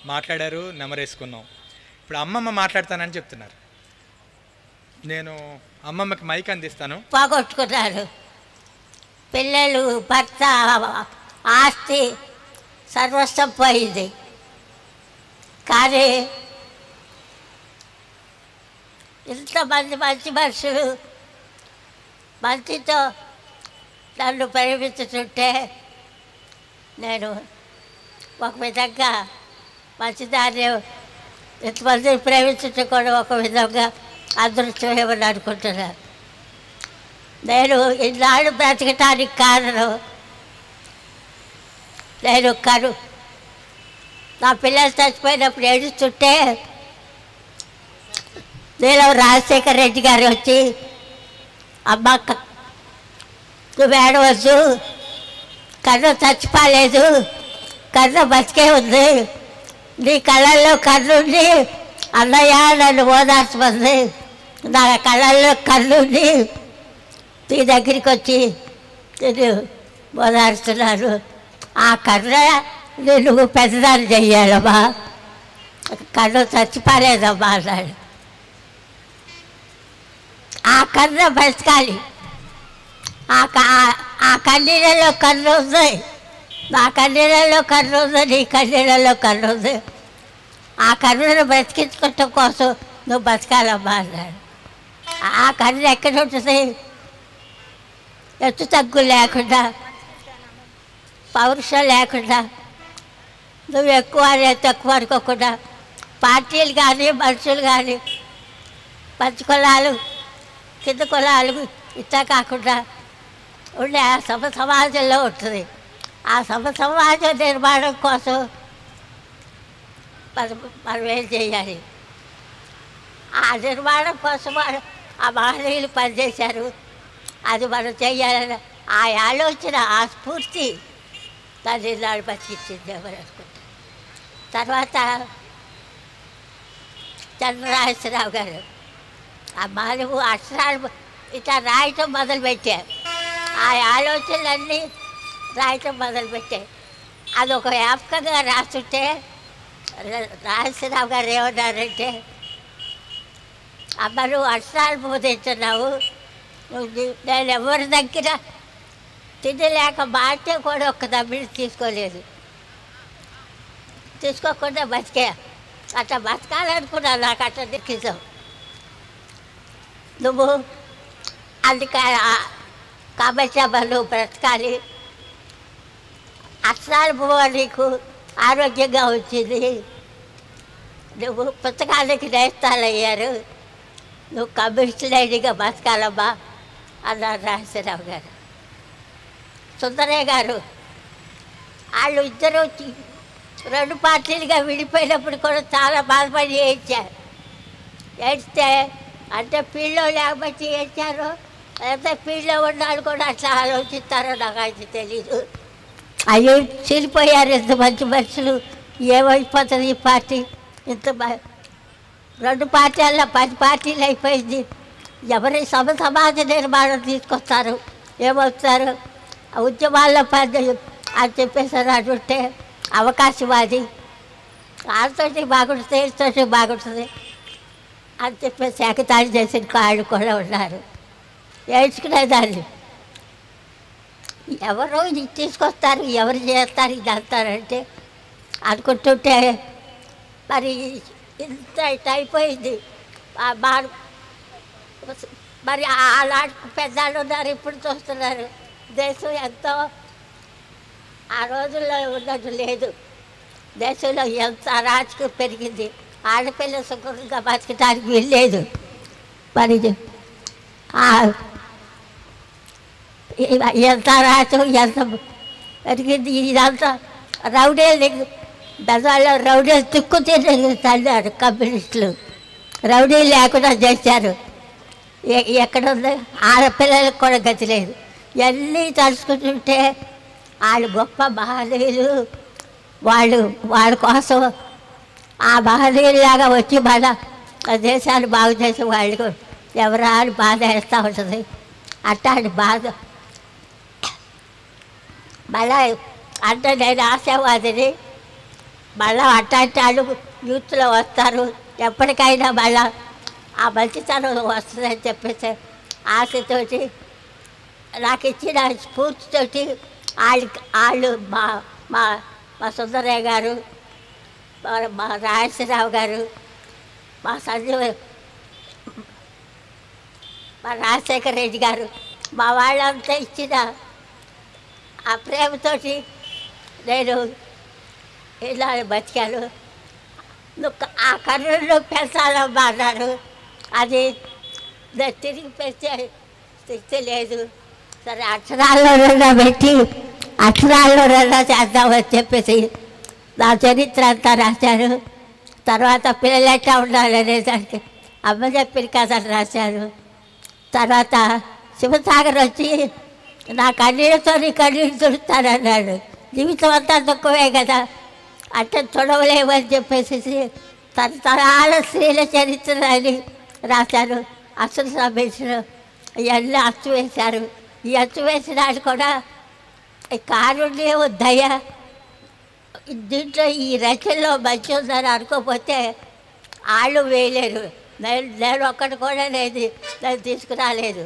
మాట్లాడారు నెమరేసుకున్నాం ఇప్పుడు అమ్మమ్మ మాట్లాడతానని చెప్తున్నారు నేను అమ్మమ్మకి మైక్ అందిస్తాను పోగొట్టుకున్నారు పిల్లలు భర్త ఆస్తి సర్వస్వం పోయింది కానీ ఇంతమంది మంచి మనుషులు మంచితో నన్ను ప్రేమించుతుంటే నేను ఒక విధంగా మంచిదాన్ని ఇంతమందిని ప్రేమించటం కూడా ఒక విధంగా అదృష్టం ఏమని అనుకుంటున్నాను నేను ఇన్నాళ్ళు బ్రతకటానికి కారణం నేను కను నా పిల్లలు చచ్చిపోయినప్పుడు ఏడుస్తుంటే నేను రాజశేఖర్ రెడ్డి గారు వచ్చి అమ్మ క- నువ్వు ఏడవద్దు కన్ను చచ్చిపోలేదు కన్ను బతికే ఉంది నీ కళ్ళల్లో కన్నుండి అన్నయ్య నన్ను ఓదార్చమంది నా కళ్ళల్లో కన్నుండి నీ దగ్గరికి వచ్చి నేను ఓదార్చున్నాను ఆ కర్ర నేను పెద్దదాన్ని చెయ్యాలమ్మా కన్ను చచ్చిపోలేదమ్మా అన్నాడు ఆ కర్ర బతకాలి ఆ క- ఆ- ఆ కన్నీళ్ళలో కన్ను ఉంది నా కన్నీళ్ళలో కన్ను ఉంది నీ కన్నీళ్ళలో కన్ను ఉంది ఆ కన్నును బ్రతికించుకోవటం కోసం నువ్వు బతకాలమ్మా అన్నాడు ఆ కన్ను ఎక్కడ ఉంటుంది ఎత్తు తగ్గు లేకుండా పౌరుషం లేకుండా నువ్వు ఎక్కువ అని తక్కువ అనుకోకుండా పార్టీలు కానీ మనుషులు కానీ మంచి కులాలు కింద కులాలు ఇట్లా కాకుండా ఉండే ఆ సమ సమాజంలో ఉంటుంది ఆ సమ సమాజ నిర్మాణం కోసం మనం మనం ఏం చేయాలి ఆ నిర్మాణం కోసం వాళ్ళు- ఆ మహనీయులు పనిచేశారు అది మనం చేయాలని ఆ ఆలోచన ఆ స్ఫూర్తి దాన్ని నాడు బతికించింది ఎవరు అనుకుంటా తర్వాత చంద్రరాజరావు గారు ఆ మానవు అక్షరాలు ఇట్లా రాయటం మొదలుపెట్టారు ఆ ఆలోచనలన్నీ రాయటం మొదలుపెట్టాయి అది ఒక వ్యాపకంగా రాస్తుంటే రా- రాజశ్రావు గారు ఏమన్నారంటే అమ్మ నువ్వు అక్షరాలు బోధించున్నావు నువ్వు నీ- నేను ఎవరి దగ్గర తినలేక మాటే కూడా ఒక్క దమ్మిడి తీసుకోలేదు తీసుకోకుండా బతికే అట్లా బతకాలనుకున్నా నాకు అట్లా దిక్కించావు నువ్వు అందుకే కాబట్టి అమ్మ నువ్వు బ్రతకాలి అక్షరాలు పోవ నీకు ఆరోగ్యంగా వచ్చింది నువ్వు పుస్తకాలకి నేస్తాలు అయ్యారు నువ్వు కమ్యూనిస్ట్ లేడీగా బతకాలమ్మా అన్నారు రాజశేరావు గారు సుందరయ్య గారు వాళ్ళు ఇద్దరు చి- రెండు పార్టీలుగా విడిపోయినప్పుడు కూడా చాలా బాధపడి ఏడ్చారు ఏడిస్తే అంటే ఫీల్డ్లో లేకపోతే ఏడ్చారు లేకపోతే ఫీల్డ్లో ఉన్నాళ్ళు కూడా అట్లా ఆలోచిస్తారో నాకు అయితే తెలీదు అయ్యో చనిపోయారు ఇంత మంచి మనుషులు ఏమైపోతుంది ఈ పార్టీ ఇంత బ- రెండు పార్టీల్లో పది పార్టీలు అయిపోయింది ఎవరి సమ సమాజ నిర్మాణం తీసుకొస్తారు ఏమవుతారు ఆ ఉద్యమాల్లో పని అని చెప్పేసారు అంటుంటే అవకాశవాది వాళ్ళతోటి బాగుంటుంది వీళ్ళతోటి బాగుంటుంది అని చెప్పేసి ఎగతాళి చేసిన కాళ్ళు కూడా ఉన్నారు ఏడ్చుకునేదాన్ని ఎవరు ఇది తీసుకొస్తారు ఎవరు చేస్తారు ఇది అంటారంటే అనుకుంటుంటే మరి ఇంత ఇట్ అయిపోయింది ఆ మా- మరి ఆ- అలాంటి పెద్దలు ఉన్నారు ఇప్పుడు చూస్తున్నారు దేశం ఎంతో ఆ రోజుల్లో ఉన్నట్టు లేదు దేశంలో ఎంత అరాచకం పెరిగింది ఆడపిల్ల సుఖంగా బతకడానికి వీల్లేదు మరి ఇది ఆ ఇవ- ఎంత అరాచకం ఎంత పెరిగింది ఇదంతా రౌడీలు బెజాల్లో రౌడీలు తిక్కు తిరిగి తల్లారు కమ్యూనిస్టులు రౌడీ లేకుండా చేశారు ఎ- ఎక్కడుంది ఆడపిల్లలకు కూడా గతి లేదు ఇవన్నీ తలుచుకుంటుంటే వాళ్ళు గొప్ప మహనీయులు వాళ్ళు వాళ్ళ కోసం ఆ మహనీయులాగా వచ్చి మన దేశాన్ని బాగు చేసే వాళ్ళు ఎవరా అని బాధ వేస్తూ ఉంటుంది అట్లాంటి బాధ మళ్ళా అంటే నేను ఆశావాదిని మళ్ళా అట్లాంటి వాళ్ళు యూత్లో వస్తారు ఎప్పటికైనా మళ్ళా ఆ మంచితనం వస్తుందని చెప్పేసి ఆశతోటి నాకు ఇచ్చిన స్ఫూర్తితోటి వాళ్ళు వాళ్ళు మా మా మా సుందరయ్య గారు మా మా రాజేశ్వరరావు గారు మా సంజీవ మా రాజశేఖర రెడ్డి గారు మా వాళ్ళంతా ఇచ్చిన ఆ ప్రేమతోటి నేను ఇలా బతికాను నువ్వు ఆ కర్రను పెంచాలమ్మా అన్నారు అది నేను తిరిగి పెంచే స్థితి లేదు సరే అక్షరాల్లోనైనా పెట్టి అక్షరాల్లోనైనా చేద్దామని చెప్పేసి నా చరిత్ర అంతా రాశాను తర్వాత పిల్లలు ఎట్లా ఉండాలనే దానికి అమ్మ చెప్పిన కథలు రాశాను తర్వాత శివసాగర్ వచ్చి నా కన్నీళ్ళతో నీ కన్నీళ్ళు తుడుస్తానన్నాడు జీవితం అంతా దుఃఖమే కదా అంటే చూడవలేమని చెప్పేసి తరతరాల స్త్రీల చరిత్ర అని రాశారు అసలు సమేశ్వరు ఇవన్నీ అచ్చు వేశారు ఈ అచ్చు వేసినాడు కూడా ఈ కారుణ్యం దయ దీంట్లో ఈ రచనలో మంచి ఉందని అనుకోకపోతే వాళ్ళు వేయలేరు నేను నేను ఒక్కటి కూడా లేదు నేను తీసుకురాలేదు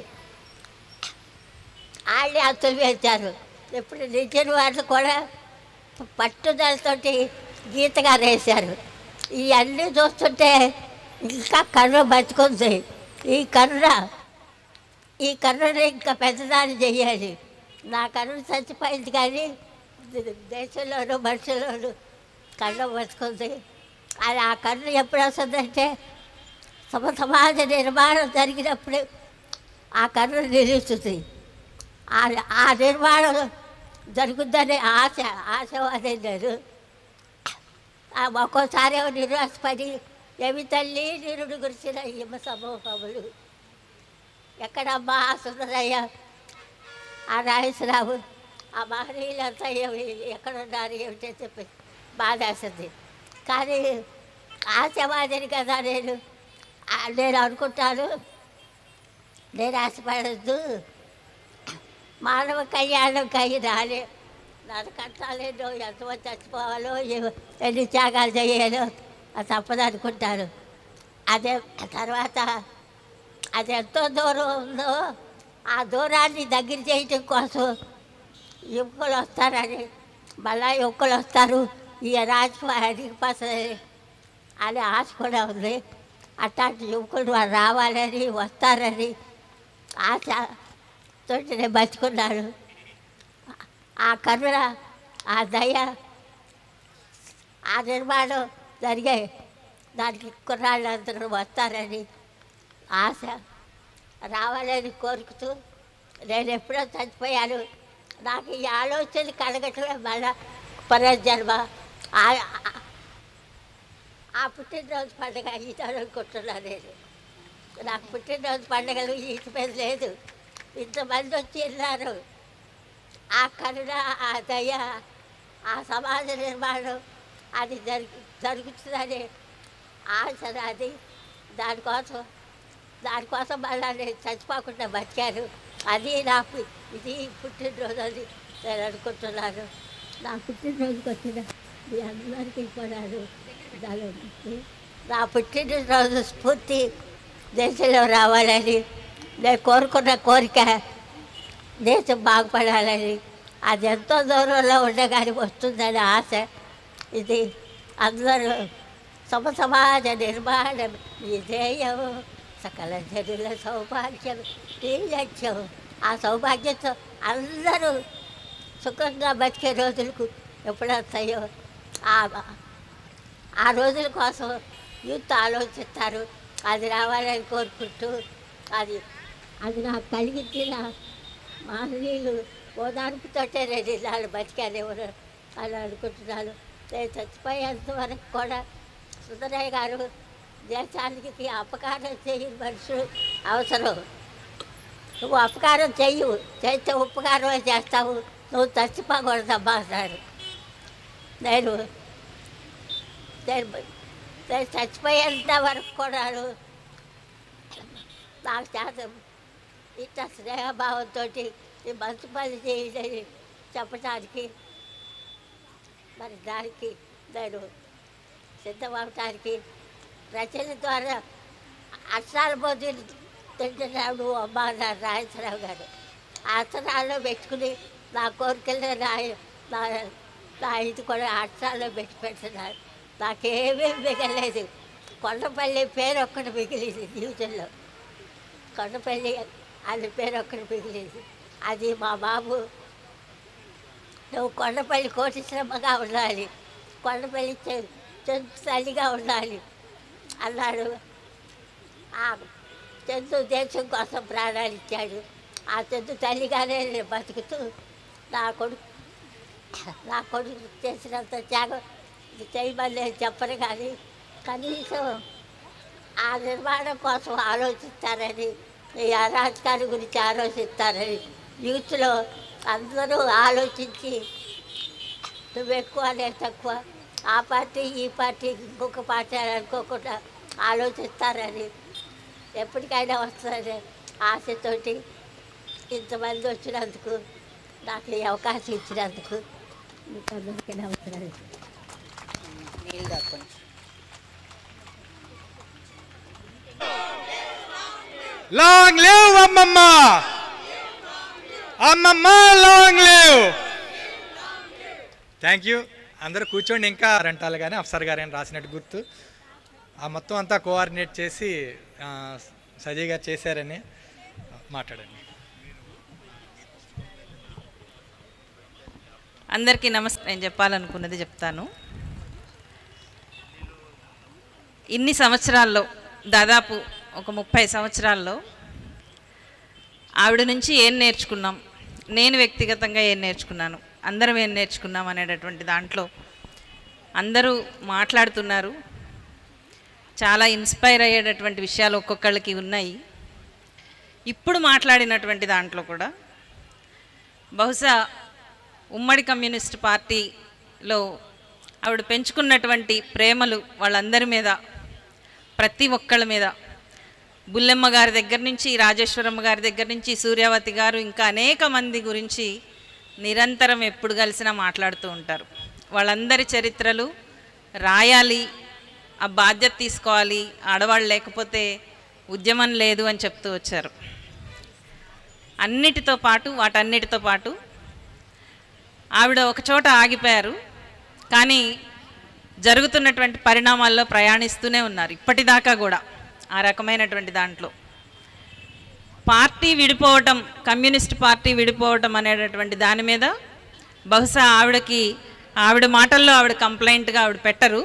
వాళ్ళే అత్తులు వేశారు ఇప్పుడు నిజం వాళ్ళు కూడా పట్టుదలతోటి గీతగా వేశారు ఇవన్నీ చూస్తుంటే ఇంకా కర్ర బతుకుంది ఈ కర్ర ఈ కర్రని ఇంకా పెద్దదాన్ని చెయ్యాలి నా కర్ర చచ్చిపోయింది కానీ దే- దేశంలోనూ మనుషుల్లోనూ కర్ర బతుకుంది అది ఆ కర్ర ఎప్పుడు వస్తుందంటే సమ సమాజ నిర్మాణం జరిగినప్పుడు ఆ కర్ర నిలుస్తుంది ఆ ఆ నిర్మాణం జరుగుతుందనే ఆశ ఆశ అదే లేదు ఆ ఒక్కోసారి ఏమో నిరాశపడి ఏమి తల్లి నిరుడు గురిసిన హిమ సమూహములు ఎక్కడమ్మా ఆ సుందరయ్య ఆ రాజేశ్వరరావు ఆ మహనీయులంతా ఏమి ఎక్కడున్నారు ఏమిటో చెప్పి బాధేస్తుంది కానీ ఆశవాదిని కదా నేను ఆ, నేను అనుకుంటాను నేను ఆశపడద్దు మానవ కళ్యాణం కయ్యి రాలే నన్ను కట్టాలేదో ఎంతమంది చచ్చిపోవాలో ఏ- ఎన్ని త్యాగాలు చేయాలో అది తప్పదనుకుంటాను అదే తర్వాత అది ఎంతో దూరం ఉందో ఆ దూరాన్ని దగ్గర చేయటం కోసం యువకులు వస్తారని మళ్ళా యువకులు వస్తారు ఈ రాజు అడిగిపోతుంది అని ఆశ కూడా ఉంది అట్లాంటి యువకులు వారు రావాలని వస్తారని ఆశ తోటి నేను బతుకున్నాను ఆ కరుణ ఆ దయ ఆ నిర్మాణం జరిగాయి దానికి కుర్రాళ్ళందరూ వస్తారని ఆశ రావాలని కోరుకుతూ నేను ఎప్పుడో చచ్చిపోయాను నాకు ఈ ఆలోచన కలగట్లే మళ్ళా పునర్జన్మ ఆ- ఆ- ఆ పుట్టినరోజు పండుగ ఈతాడు అనుకుంటున్నాను నేను నాకు పుట్టినరోజు పండుగలు ఈటి మీద లేదు ఇంతమంది వచ్చి వెళ్ళారు ఆ కరుణ ఆ దయ ఆ సమాజ నిర్మాణం అది జరుగు జరుగుతుందని ఆశ అది దానికోసం దానికోసం మళ్ళా నేను చచ్చిపోకుండా బతికాను అది నాకు ఇది పుట్టినరోజు అని నేను అనుకుంటున్నాను నా పుట్టినరోజుకి వచ్చిన మీ అందరికీ కొన్నాను దాని నా పుట్టినరోజు స్ఫూర్తి దేశంలో రావాలని నేను కోరుకున్న కోరిక దేశం బాగుపడాలని అది ఎంతో దూరంలో ఉండగానే వస్తుందని ఆశ ఇది అందరూ సమ సమాజ నిర్మాణం విధేయం సకల జనుల సౌభాగ్యం ఈ లక్ష్యం ఆ సౌభాగ్యంతో అందరూ సుఖంగా బతికే రోజులకు ఎప్పుడు వస్తాయో ఆ ఆ రోజుల కోసం యూత్ ఆలోచిస్తారు అది రావాలని కోరుకుంటూ అది అది నాకు కలిగించిన మహనీయులు ఓదార్పుతోటే నేను ఇన్నాళ్ళు బతికాను ఎవరు అని అనుకుంటున్నాను నేను చచ్చిపోయేంత వరకు కూడా సుందరయ్య గారు దేశానికి అపకారం చేయని మనుషులు అవసరం నువ్వు అపకారం చెయ్యు చేస్తే ఉపకారమే చేస్తావు నువ్వు చచ్చిపోకూడదమ్మా అన్నాడు నేను నేను నేను చచ్చిపోయేంత వరకు కూడా నాకు శాతం ఇంత స్నేహభావంతో ఈ మంచి పని చేయాలని చెప్పడానికి మరి దానికి నేను సిద్ధమవటానికి రచన ద్వారా అక్షరాల బోధులు తింటున్నాడు అమ్మ నా రాజేశ్వరరావు గారు అక్షరాల్లో పెట్టుకుని నా కోరికలు నా నా నా ఇది కూడా అక్షరాల్లో పెట్టి పెడుతున్నారు నాకేమీ మిగలేదు కొండపల్లి పేరు ఒక్కటి మిగిలింది జీవితంలో కొండపల్లి అది పేరు ఒక్కటి మిగిలింది అది మా బాబు నువ్వు కొండపల్లి కోటిశ్రమగా ఉండాలి కొండపల్లి చె- చెంచు తల్లిగా ఉండాలి అన్నాడు ఆ చందు దేశం కోసం ప్రాణాలు ఇచ్చాడు ఆ చందు తల్లిగానే నేను బతుకుతూ నా కొడుకు నా కొడుకు చేసినంత త్యాగం చేయమని నేను చెప్పను కానీ కనీసం ఆ నిర్మాణం కోసం ఆలోచిస్తారని ఈ అరాజకాల గురించి ఆలోచిస్తారని యూత్లో అందరూ ఆలోచించి నువ్వు ఎక్కువ నేను తక్కువ ఆ పార్టీ ఈ పార్టీ ఇంకొక పార్టీ అని అనుకోకుండా ఆలోచిస్తారని ఎప్పటికైనా వస్తుందని ఆశతోటి ఇంతమంది వచ్చినందుకు నాకు ఈ అవకాశం ఇచ్చినందుకు మీకు అందరికీ నమస్కారం నీళ్ళు దాక్కోండి లాంగ్ లివ్ అమ్మమ్మ అమ్మమ్మ లాంగ్ లివ్ థ్యాంక్ యూ అందరూ కూర్చోండి ఇంకా రెంటాలు కానీ అఫ్సర్ గారు అని రాసినట్టు గుర్తు ఆ మొత్తం అంతా కోఆర్డినేట్ చేసి ఆ, సజయ్ గారు చేశారని మాట్లాడండి అందరికీ నమస్తే నేను చెప్పాలనుకున్నది చెప్తాను ఇన్ని సంవత్సరాల్లో దాదాపు ఒక ముప్పై సంవత్సరాల్లో ఆవిడ నుంచి ఏం నేర్చుకున్నాం నేను వ్యక్తిగతంగా ఏం నేర్చుకున్నాను అందరం ఏం నేర్చుకున్నాం అనేటటువంటి దాంట్లో అందరూ మాట్లాడుతున్నారు చాలా ఇన్స్పైర్ అయ్యేటటువంటి విషయాలు ఒక్కొక్కళ్ళకి ఉన్నాయి ఇప్పుడు మాట్లాడినటువంటి దాంట్లో కూడా బహుశా ఉమ్మడి కమ్యూనిస్ట్ పార్టీలో ఆవిడ పెంచుకున్నటువంటి ప్రేమలు వాళ్ళందరి మీద ప్రతి ఒక్కళ్ళ మీద బుల్లెమ్మ గారి దగ్గర నుంచి రాజేశ్వరమ్మ గారి దగ్గర నుంచి సూర్యావతి గారు ఇంకా అనేక మంది గురించి నిరంతరం ఎప్పుడు కలిసినా మాట్లాడుతూ ఉంటారు వాళ్ళందరి చరిత్రలు రాయాలి ఆ బాధ్యత తీసుకోవాలి ఆడవాళ్ళు లేకపోతే ఉద్యమం లేదు అని చెప్తూ వచ్చారు అన్నిటితో పాటు వాటన్నిటితో పాటు ఆవిడ ఒక చోట ఆగిపోయారు కానీ జరుగుతున్నటువంటి పరిణామాల్లో ప్రయాణిస్తూనే ఉన్నారు ఇప్పటిదాకా కూడా ఆ రకమైనటువంటి దాంట్లో పార్టీ విడిపోవటం కమ్యూనిస్ట్ పార్టీ విడిపోవటం అనేటటువంటి దాని మీద బహుశా ఆవిడకి ఆవిడ మాటల్లో ఆవిడ కంప్లైంట్గా ఆవిడ పెట్టరు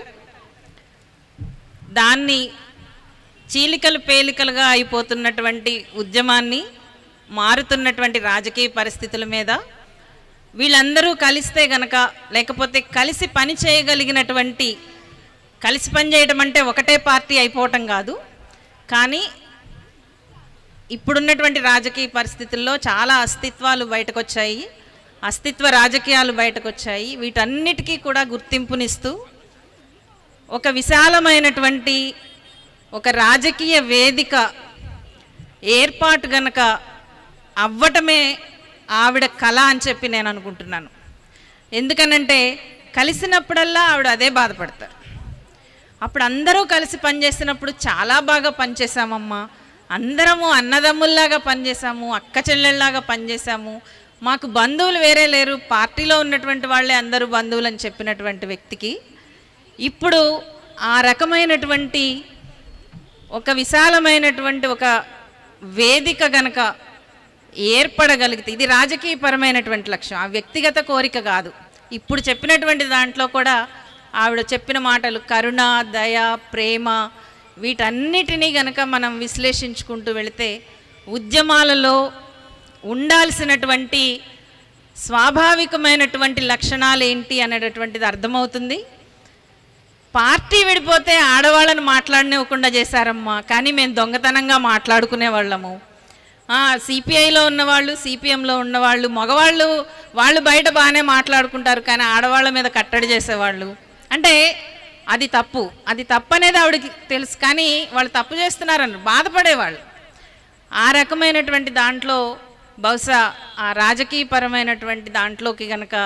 దాన్ని చీలికలు పేలికలుగా అయిపోతున్నటువంటి ఉద్యమాన్ని మారుతున్నటువంటి రాజకీయ పరిస్థితుల మీద వీళ్ళందరూ కలిస్తే గనక లేకపోతే కలిసి పని చేయగలిగినటువంటి కలిసి పనిచేయడం అంటే ఒకటే పార్టీ అయిపోవటం కాదు కానీ ఇప్పుడున్నటువంటి రాజకీయ పరిస్థితుల్లో చాలా అస్తిత్వాలు బయటకు వచ్చాయి అస్తిత్వ రాజకీయాలు బయటకు వచ్చాయి వీటన్నిటికీ కూడా గుర్తింపునిస్తూ ఒక విశాలమైనటువంటి ఒక రాజకీయ వేదిక ఏర్పాటు గనక అవ్వటమే ఆవిడ కళ అని చెప్పి నేను అనుకుంటున్నాను ఎందుకనంటే కలిసినప్పుడల్లా ఆవిడ అదే బాధపడతారు అప్పుడు అందరూ కలిసి పనిచేసినప్పుడు చాలా బాగా పనిచేసామమ్మా అందరము అన్నదమ్ముల్లాగా పనిచేసాము అక్క చెల్లెళ్ళలాగా పనిచేసాము మాకు బంధువులు వేరే లేరు పార్టీలో ఉన్నటువంటి వాళ్ళే అందరూ బంధువులు అని చెప్పినటువంటి వ్యక్తికి ఇప్పుడు ఆ రకమైనటువంటి ఒక విశాలమైనటువంటి ఒక వేదిక గనక ఏర్పడగలిగితే ఇది రాజకీయపరమైనటువంటి లక్ష్యం ఆ వ్యక్తిగత కోరిక కాదు ఇప్పుడు చెప్పినటువంటి దాంట్లో కూడా ఆవిడ చెప్పిన మాటలు కరుణ దయ ప్రేమ వీటన్నిటినీ గనక మనం విశ్లేషించుకుంటూ వెళితే ఉద్యమాలలో ఉండాల్సినటువంటి స్వాభావికమైనటువంటి లక్షణాలు ఏంటి అనేటటువంటిది అర్థమవుతుంది పార్టీ విడిపోతే ఆడవాళ్ళని మాట్లాడనివ్వకుండా చేశారమ్మా కానీ మేము దొంగతనంగా మాట్లాడుకునే వాళ్ళము సిపిఐలో ఉన్నవాళ్ళు సిపిఎంలో ఉన్నవాళ్ళు మగవాళ్ళు వాళ్ళు బయట బాగానే మాట్లాడుకుంటారు కానీ ఆడవాళ్ళ మీద కట్టడి చేసేవాళ్ళు అంటే అది తప్పు అది తప్పు అనేది ఆవిడకి తెలుసు కానీ వాళ్ళు తప్పు చేస్తున్నారని బాధపడేవాళ్ళు ఆ రకమైనటువంటి దాంట్లో బహుశా ఆ రాజకీయపరమైనటువంటి దాంట్లోకి గనక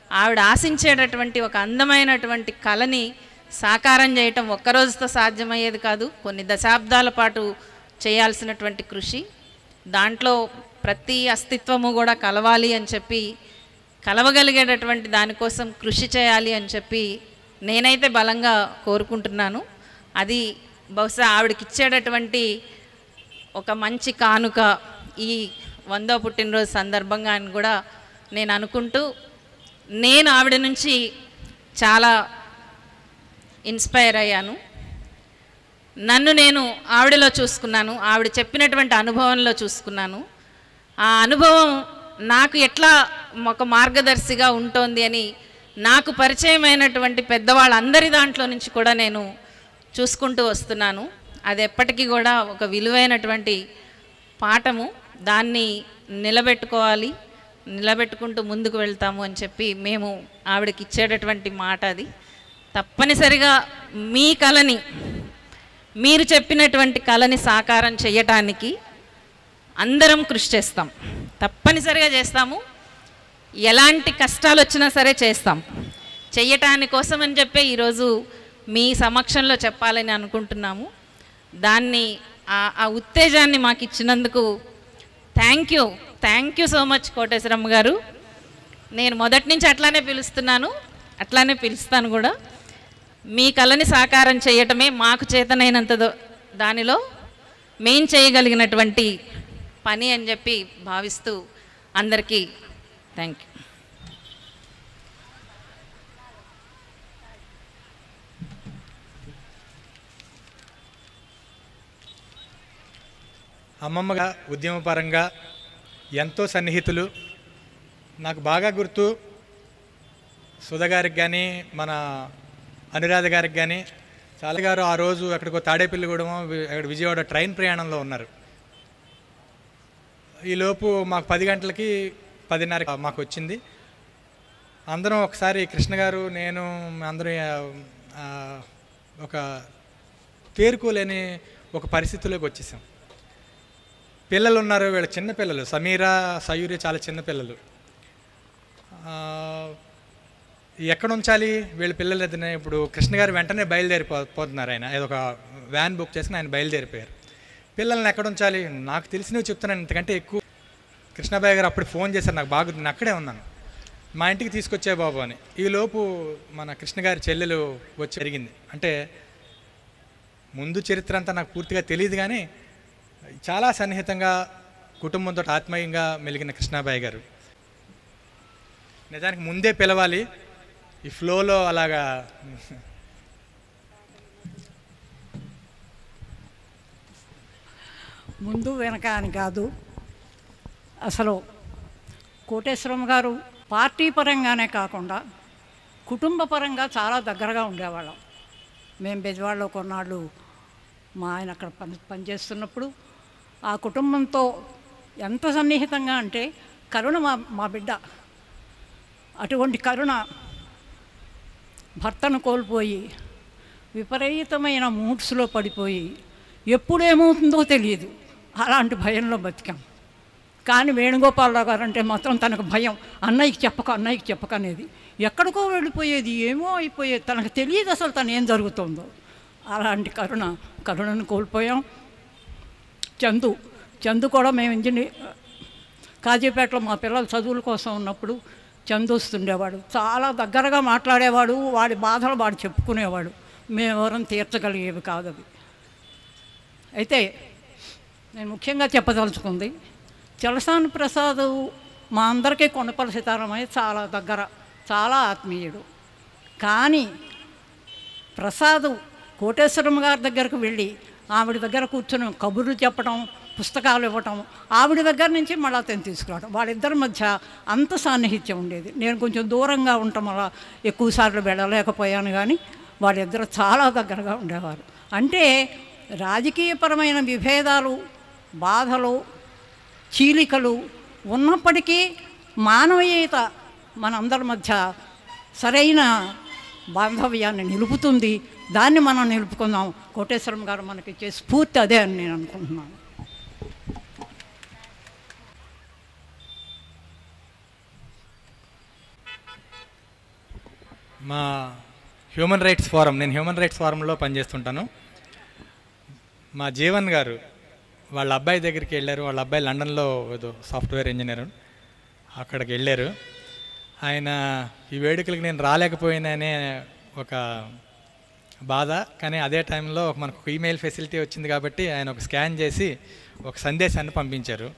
ఆవిడ ఆశించేటటువంటి ఒక అందమైనటువంటి కళని సాకారం చేయటం ఒక్కరోజుతో సాధ్యమయ్యేది కాదు కొన్ని దశాబ్దాల పాటు చేయాల్సినటువంటి కృషి దాంట్లో ప్రతి అస్తిత్వము కూడా కలవాలి అని చెప్పి కలవగలిగేటటువంటి దానికోసం కృషి చేయాలి అని చెప్పి నేనైతే బలంగా కోరుకుంటున్నాను అది బహుశా ఆవిడకి ఇచ్చేటటువంటి ఒక మంచి కానుక ఈ వందో పుట్టినరోజు సందర్భంగా అని కూడా నేను అనుకుంటూ నేను ఆవిడ నుంచి చాలా ఇన్స్పైర్ అయ్యాను నన్ను నేను ఆవిడలో చూసుకున్నాను ఆవిడ చెప్పినటువంటి అనుభవంలో చూసుకున్నాను ఆ అనుభవం నాకు ఎట్లా ఒక మార్గదర్శిగా ఉంటోంది అని నాకు పరిచయమైనటువంటి పెద్దవాళ్ళందరి దాంట్లో నుంచి కూడా నేను చూసుకుంటూ వస్తున్నాను అది ఎప్పటికీ కూడా ఒక విలువైనటువంటి పాఠము దాన్ని నిలబెట్టుకోవాలి నిలబెట్టుకుంటూ ముందుకు వెళ్తాము అని చెప్పి మేము ఆవిడకి ఇచ్చేటటువంటి మాట అది తప్పనిసరిగా మీ కళని మీరు చెప్పినటువంటి కళని సాకారం చేయటానికి అందరం కృషి చేస్తాం తప్పనిసరిగా చేస్తాము ఎలాంటి కష్టాలు వచ్చినా సరే చేస్తాం చెయ్యటాని కోసం అని చెప్పే ఈరోజు మీ సమక్షంలో చెప్పాలని అనుకుంటున్నాము దాన్ని ఆ- ఆ ఉత్తేజాన్ని మాకు ఇచ్చినందుకు thank you thank you so much Koteswaramma garu నేను మొదటి నుంచి అట్లానే పిలుస్తున్నాను అట్లానే పిలుస్తాను కూడా మీ కళని సాకారం చేయటమే మాకు చేతనైనంత దో- దానిలో మేం చేయగలిగినటువంటి పని అని చెప్పి భావిస్తూ అందరికీ థ్యాంక్ యూ అమ్మమ్మగా ఉద్యమపరంగా ఎంతో సన్నిహితులు నాకు బాగా గుర్తు సుధ గారికి కానీ మన అనురాధ గారికి కానీ చాలా గారు ఆ రోజు ఎక్కడికో తాడేపల్లిగూడెమో వి- అక్కడ విజయవాడ ట్రైన్ ప్రయాణంలో ఉన్నారు ఈలోపు మాకు పది గంటలకి పదిన్నర మాకు వచ్చింది అందరం ఒకసారి కృష్ణ గారు నేను అందరం ఆ, ఒక తేరుకోలేని ఒక పరిస్థితిలోకి వచ్చేసాం పిల్లలు ఉన్నారు వీళ్ళ చిన్న పిల్లలు సమీరా సయూరి చాలా చిన్న పిల్లలు ఆ, ఎక్కడ ఉంచాలి వీళ్ళ పిల్లలు ఎదురునే ఇప్పుడు కృష్ణ గారు వెంటనే బయలుదేరి పో- పోతున్నారు ఆయన ఏదో ఒక వ్యాన్ బుక్ చేసుకుని ఆయన బయలుదేరిపోయారు పిల్లల్ని ఎక్కడ ఉంచాలి నాకు తెలిసినవి చెప్తున్నాను ఇంతకంటే ఎక్కువ కృష్ణబాయ్ గారు అప్పుడు ఫోన్ చేశారు నాకు బాగా నేను అక్కడే ఉన్నాను మా ఇంటికి తీసుకొచ్చే బాబు అని ఈలోపు మన కృష్ణ గారి చెల్లెలు వచ్చి జరిగింది అంటే ముందు చరిత్ర అంతా నాకు పూర్తిగా తెలియదు కానీ చాలా సన్నిహితంగా కుటుంబంతో ఆత్మీయంగా మెలిగిన కృష్ణాబాయి గారు నిజానికి ముందే పిలవాలి ఈ ఫ్లోలో అలాగా ముందు వెనక అని కాదు అసలు కోటేశ్వరం గారు పార్టీ పరంగానే కాకుండా కుటుంబ పరంగా చాలా దగ్గరగా ఉండేవాళ్ళం మేము బెజవాడలో కొన్నాళ్ళు మా ఆయన అక్కడ పని పనిచేస్తున్నప్పుడు ఆ కుటుంబంతో ఎంత సన్నిహితంగా అంటే కరుణ మా మా బిడ్డ అటువంటి కరుణ భర్తను కోల్పోయి విపరీతమైన మూడ్స్లో పడిపోయి ఎప్పుడేమవుతుందో తెలియదు అలాంటి భయంలో బతికాం కానీ వేణుగోపాలరావు గారు అంటే మాత్రం తనకు భయం అన్నయ్యకి చెప్పక అన్నయ్యకి చెప్పక అనేది ఎక్కడికో వెళ్ళిపోయేది ఏమో అయిపోయేది తనకు తెలియదు అసలు తను ఏం జరుగుతుందో అలాంటి కరుణ కరుణను కోల్పోయాం చందు చందు కూడా మేము ఇంజనీర్ కాజీపేటలో మా పిల్లలు చదువుల కోసం ఉన్నప్పుడు చందు వస్తుండేవాడు చాలా దగ్గరగా మాట్లాడేవాడు వాడి బాధలు వాడు చెప్పుకునేవాడు మేమెవరం తీర్చగలిగేవి కాదు అవి అయితే నేను ముఖ్యంగా చెప్పదలుచుకుంది చలసాని ప్రసాద్ మా అందరికీ కొండపల్లి సీతారామయ్య చాలా దగ్గర చాలా ఆత్మీయుడు కానీ ప్రసాద్ కోటేశ్వరం గారి దగ్గరకు వెళ్ళి ఆవిడ దగ్గర కూర్చొని కబుర్లు చెప్పడం పుస్తకాలు ఇవ్వటం ఆవిడ దగ్గర నుంచి మళ్ళీ అతను తీసుకురావడం వాళ్ళిద్దరి మధ్య అంత సాన్నిహిత్యం ఉండేది నేను కొంచెం దూరంగా ఉండటం వల్ల ఎక్కువసార్లు వెళ్ళలేకపోయాను కానీ వాళ్ళిద్దరు చాలా దగ్గరగా ఉండేవారు అంటే రాజకీయపరమైన విభేదాలు బాధలు చీలికలు ఉన్నప్పటికీ మానవీయత మనందరి మధ్య సరైన బాంధవ్యాన్ని నిలుపుతుంది దాన్ని మనం నిలుపుకుందాం కోటేశ్వరం గారు మనకి ఇచ్చే స్ఫూర్తి అదే అని నేను అనుకుంటున్నాను మా హ్యూమన్ రైట్స్ ఫోరం నేను హ్యూమన్ రైట్స్ ఫోరంలో పనిచేస్తుంటాను మా జీవన్ గారు వాళ్ళ అబ్బాయి దగ్గరికి వెళ్ళారు వాళ్ళ అబ్బాయి లండన్లో ఏదో సాఫ్ట్వేర్ ఇంజనీర్ అక్కడికి వెళ్ళారు ఆయన ఈ వేడుకలకి నేను రాలేకపోయిననే ఒక బాధ కానీ అదే టైంలో మనకు ఒక ఈమెయిల్ ఫెసిలిటీ వచ్చింది కాబట్టి ఆయన ఒక స్కాన్ చేసి ఒక సందేశాన్ని పంపించారు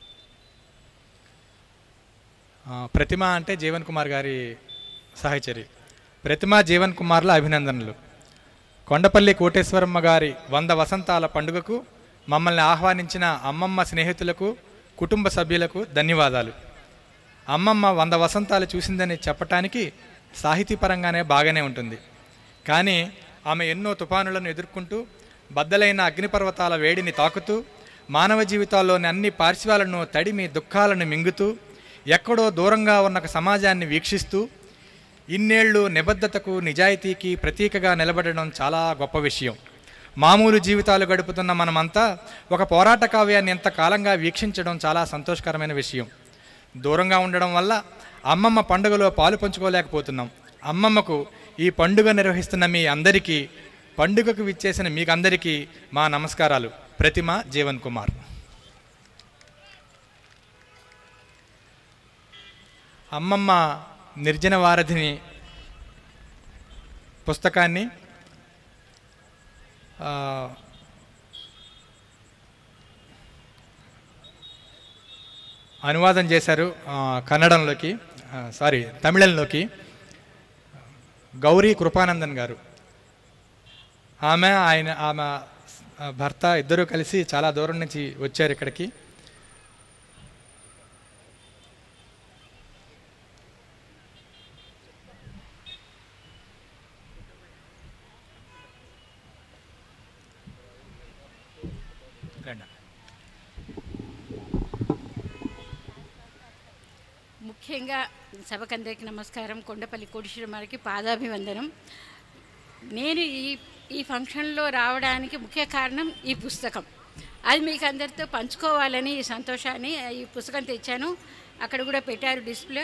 ఆ, ప్రతిమ అంటే జీవన్ కుమార్ గారి సహచరి ప్రతిమ జీవన్ కుమార్ల అభినందనలు కొండపల్లి కోటేశ్వరమ్మ గారి వంద వసంతాల పండుగకు మమ్మల్ని ఆహ్వానించిన అమ్మమ్మ స్నేహితులకు కుటుంబ సభ్యులకు ధన్యవాదాలు అమ్మమ్మ వంద వసంతాలు చూసిందని చెప్పటానికి సాహితీపరంగానే బాగానే ఉంటుంది కానీ ఆమె ఎన్నో తుఫానులను ఎదుర్కొంటూ బద్దలైన అగ్నిపర్వతాల వేడిని తాకుతూ మానవ జీవితాల్లోని అన్ని పార్శ్వాలను తడిమి దుఃఖాలను మింగుతూ ఎక్కడో దూరంగా ఉన్న ఒక సమాజాన్ని వీక్షిస్తూ ఇన్నేళ్లు నిబద్ధతకు నిజాయితీకి ప్రతీకగా నిలబడడం చాలా గొప్ప విషయం మామూలు జీవితాలు గడుపుతున్న మనమంతా ఒక పోరాట కావ్యాన్ని ఎంతకాలంగా వీక్షించడం చాలా సంతోషకరమైన విషయం దూరంగా ఉండడం వల్ల అమ్మమ్మ పండుగలో పాలు పంచుకోలేకపోతున్నాం అమ్మమ్మకు ఈ పండుగ నిర్వహిస్తున్న మీ అందరికీ పండుగకు విచ్చేసిన మీకందరికీ మా నమస్కారాలు ప్రతిమ జీవన్ కుమార్ అమ్మమ్మ నిర్జన వారధిని పుస్తకాన్ని ఆ, అనువాదం చేశారు ఆ, కన్నడంలోకి ఆ, సారీ తమిళంలోకి గౌరీ కృపానందన్ గారు ఆమె ఆయన ఆమె ఆ, భర్త ఇద్దరూ కలిసి చాలా దూరం నుంచి వచ్చారు ఇక్కడికి రండి ముఖ్యంగా సభకందరికి నమస్కారం కొండపల్లి కోటేశ్వరమ్మకి పాదాభివందనం నేను ఈ ఈ ఫంక్షన్లో రావడానికి ముఖ్య కారణం ఈ పుస్తకం అది మీకు అందరితో పంచుకోవాలని ఈ సంతోషాన్ని ఈ పుస్తకం తెచ్చాను అక్కడ కూడా పెట్టారు డిస్ప్లే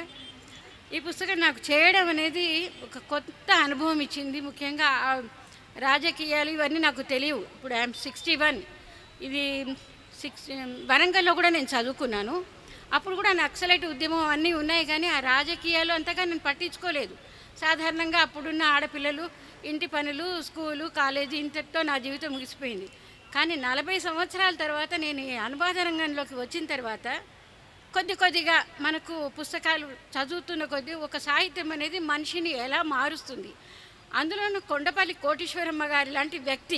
ఈ పుస్తకం నాకు చేయడం అనేది ఒక కొత్త అనుభవం ఇచ్చింది ముఖ్యంగా ఆ రాజకీయాలు ఇవన్నీ నాకు తెలియవు ఇప్పుడు ఐఎమ్ సిక్స్టీ వన్ ఇది సిక్స్ వరంగల్లో కూడా నేను చదువుకున్నాను అప్పుడు కూడా నక్సలైట్ ఉద్యమం అన్నీ ఉన్నాయి కానీ ఆ రాజకీయాలు అంతగా నేను పట్టించుకోలేదు సాధారణంగా అప్పుడున్న ఆడపిల్లలు ఇంటి పనులు స్కూలు కాలేజీ ఇంతటితో నా జీవితం ముగిసిపోయింది కానీ నలభై సంవత్సరాల తర్వాత నేను ఈ అనువాద రంగంలోకి వచ్చిన తర్వాత కొద్ది కొద్దిగా మనకు పుస్తకాలు చదువుతున్న కొద్దీ ఒక సాహిత్యం అనేది మనిషిని ఎలా మారుస్తుంది అందులోనూ కొండపల్లి కోటేశ్వరమ్మ గారి లాంటి వ్యక్తి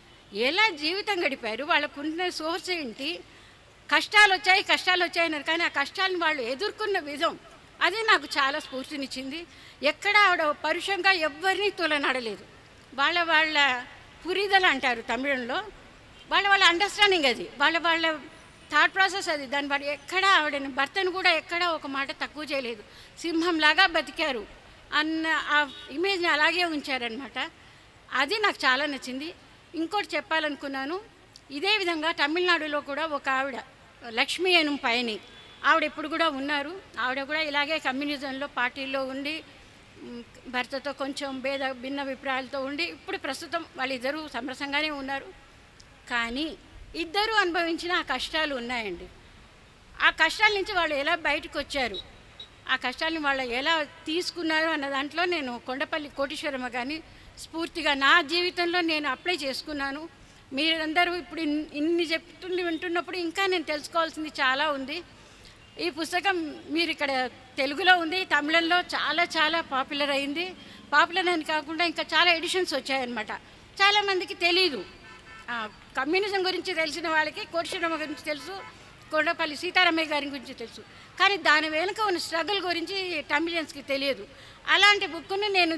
ఎలా జీవితం గడిపారు వాళ్ళకున్న సోర్స్ ఏంటి కష్టాలు వచ్చాయి కష్టాలు వచ్చాయి అన్నారు కానీ ఆ కష్టాలను వాళ్ళు ఎదుర్కొన్న విధం అది నాకు చాలా స్ఫూర్తినిచ్చింది ఎక్కడ ఆవిడ పరుషంగా ఎవ్వరిని తులనాడలేదు వాళ్ళ వాళ్ళ పురిదల అంటారు తమిళంలో వాళ్ళ వాళ్ళ అండర్స్టాండింగ్ అది వాళ్ళ వాళ్ళ థాట్ ప్రాసెస్ అది దాని వాడు ఎక్కడ ఆవిడని భర్తను కూడా ఎక్కడ ఒక మాట తక్కువ చేయలేదు సింహంలాగా బతికారు అన్న ఆ ఇమేజ్ని అలాగే ఉంచారనమాట అది నాకు చాలా నచ్చింది ఇంకోటి చెప్పాలనుకున్నాను ఇదే విధంగా తమిళనాడులో కూడా ఒక ఆవిడ లక్ష్మీ అను పయని ఆవిడ ఇప్పుడు కూడా ఉన్నారు ఆవిడ కూడా ఇలాగే కమ్యూనిజంలో పార్టీల్లో ఉండి మ్, భర్తతో కొంచెం భేద భిన్న అభిప్రాయాలతో ఉండి ఇప్పుడు ప్రస్తుతం వాళ్ళిద్దరూ సమరసంగానే ఉన్నారు కానీ ఇద్దరూ అనుభవించిన ఆ కష్టాలు ఉన్నాయండి ఆ కష్టాల నుంచి వాళ్ళు ఎలా బయటకు వచ్చారు ఆ కష్టాలను వాళ్ళు ఎలా తీసుకున్నారు అన్న దాంట్లో నేను కొండపల్లి కోటేశ్వరమ్మ కానీ స్ఫూర్తిగా నా జీవితంలో నేను అప్లై చేసుకున్నాను మీరందరూ ఇప్పుడు ఇన్- ఇన్ని చెప్తుండి వింటున్నప్పుడు ఇంకా నేను తెలుసుకోవాల్సింది చాలా ఉంది ఈ పుస్తకం మీరు ఇక్కడ తెలుగులో ఉంది తమిళంలో చాలా చాలా పాపులర్ అయింది పాపులర్ అని కాకుండా ఇంకా చాలా ఎడిషన్స్ వచ్చాయన్నమాట చాలామందికి తెలీదు ఆ, కమ్యూనిజం గురించి తెలిసిన వాళ్ళకి కోటిశ్వరమ్మ గురించి తెలుసు కొండపల్లి సీతారామయ్య గారి గురించి తెలుసు కానీ దాని వెనుక ఉన్న స్ట్రగుల్ గురించి తమిళియన్స్కి తెలియదు అలాంటి బుక్ను నేను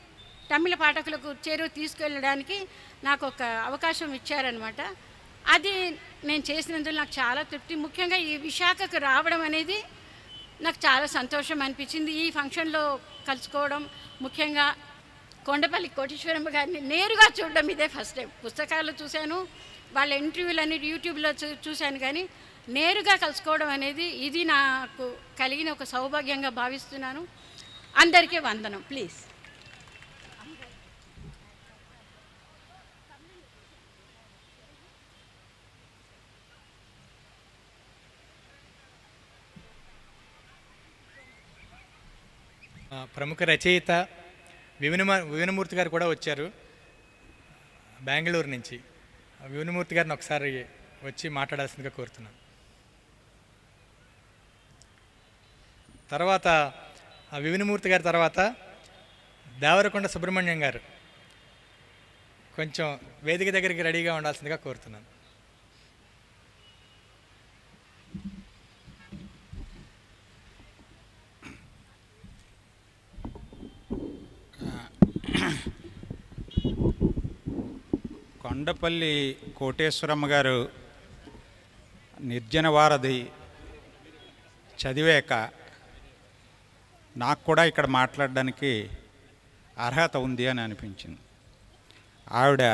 తమిళ పాఠకులకు చేరువ తీసుకెళ్ళడానికి నాకు ఒక అవకాశం ఇచ్చారనమాట అది నేను చేసినందుకు నాకు చాలా తృప్తి ముఖ్యంగా ఈ విశాఖకు రావడం అనేది నాకు చాలా సంతోషం అనిపించింది ఈ ఫంక్షన్లో కలుసుకోవడం ముఖ్యంగా కొండపల్లి కోటేశ్వరమ్మ గారిని నేరుగా చూడడం ఇదే ఫస్ట్ టైం పుస్తకాలు చూశాను వాళ్ళ ఇంటర్వ్యూలు అన్ని యూట్యూబ్లో చూ చూశాను కానీ నేరుగా కలుసుకోవడం అనేది ఇది నాకు కలిగిన ఒక సౌభాగ్యంగా భావిస్తున్నాను అందరికీ వందనం ప్లీజ్ ఆ, ప్రముఖ రచయిత వివినమ వివినమూర్తి గారు కూడా వచ్చారు బెంగళూరు నుంచి ఆ వివినమూర్తి గారిని ఒకసారి వచ్చి మాట్లాడాల్సిందిగా కోరుతున్నాను తర్వాత ఆ వివినమూర్తి గారి తర్వాత దేవరకొండ సుబ్రహ్మణ్యం గారు కొంచెం వేదిక దగ్గరికి రెడీగా ఉండాల్సిందిగా కోరుతున్నాను కొండపల్లి కోటేశ్వరమ్మ గారు నిర్జన వారధి చదివాక నాకు కూడా ఇక్కడ మాట్లాడడానికి అర్హత ఉంది అని అనిపించింది ఆవిడ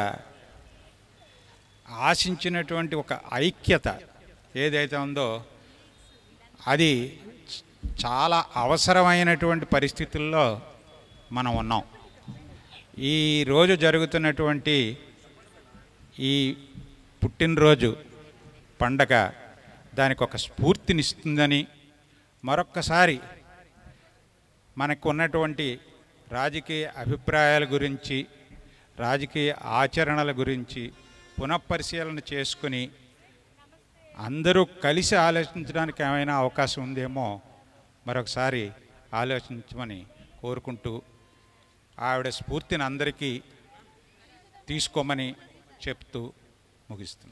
ఆశించినటువంటి ఒక ఐక్యత ఏదైతే ఉందో అది చ- చాలా అవసరమైనటువంటి పరిస్థితుల్లో మనం ఉన్నాం ఈ రోజు జరుగుతున్నటువంటి ఈ పుట్టినరోజు పండగ దానికి ఒక స్ఫూర్తినిస్తుందని మరొక్కసారి మనకు ఉన్నటువంటి రాజకీయ అభిప్రాయాల గురించి రాజకీయ ఆచరణల గురించి పునఃపరిశీలన చేసుకుని అందరూ కలిసి ఆలోచించడానికి ఏమైనా అవకాశం ఉందేమో మరొకసారి ఆలోచించమని కోరుకుంటూ ఆవిడ స్ఫూర్తిని అందరికీ తీసుకోమని చెప్తూ ముగిస్తున్నాను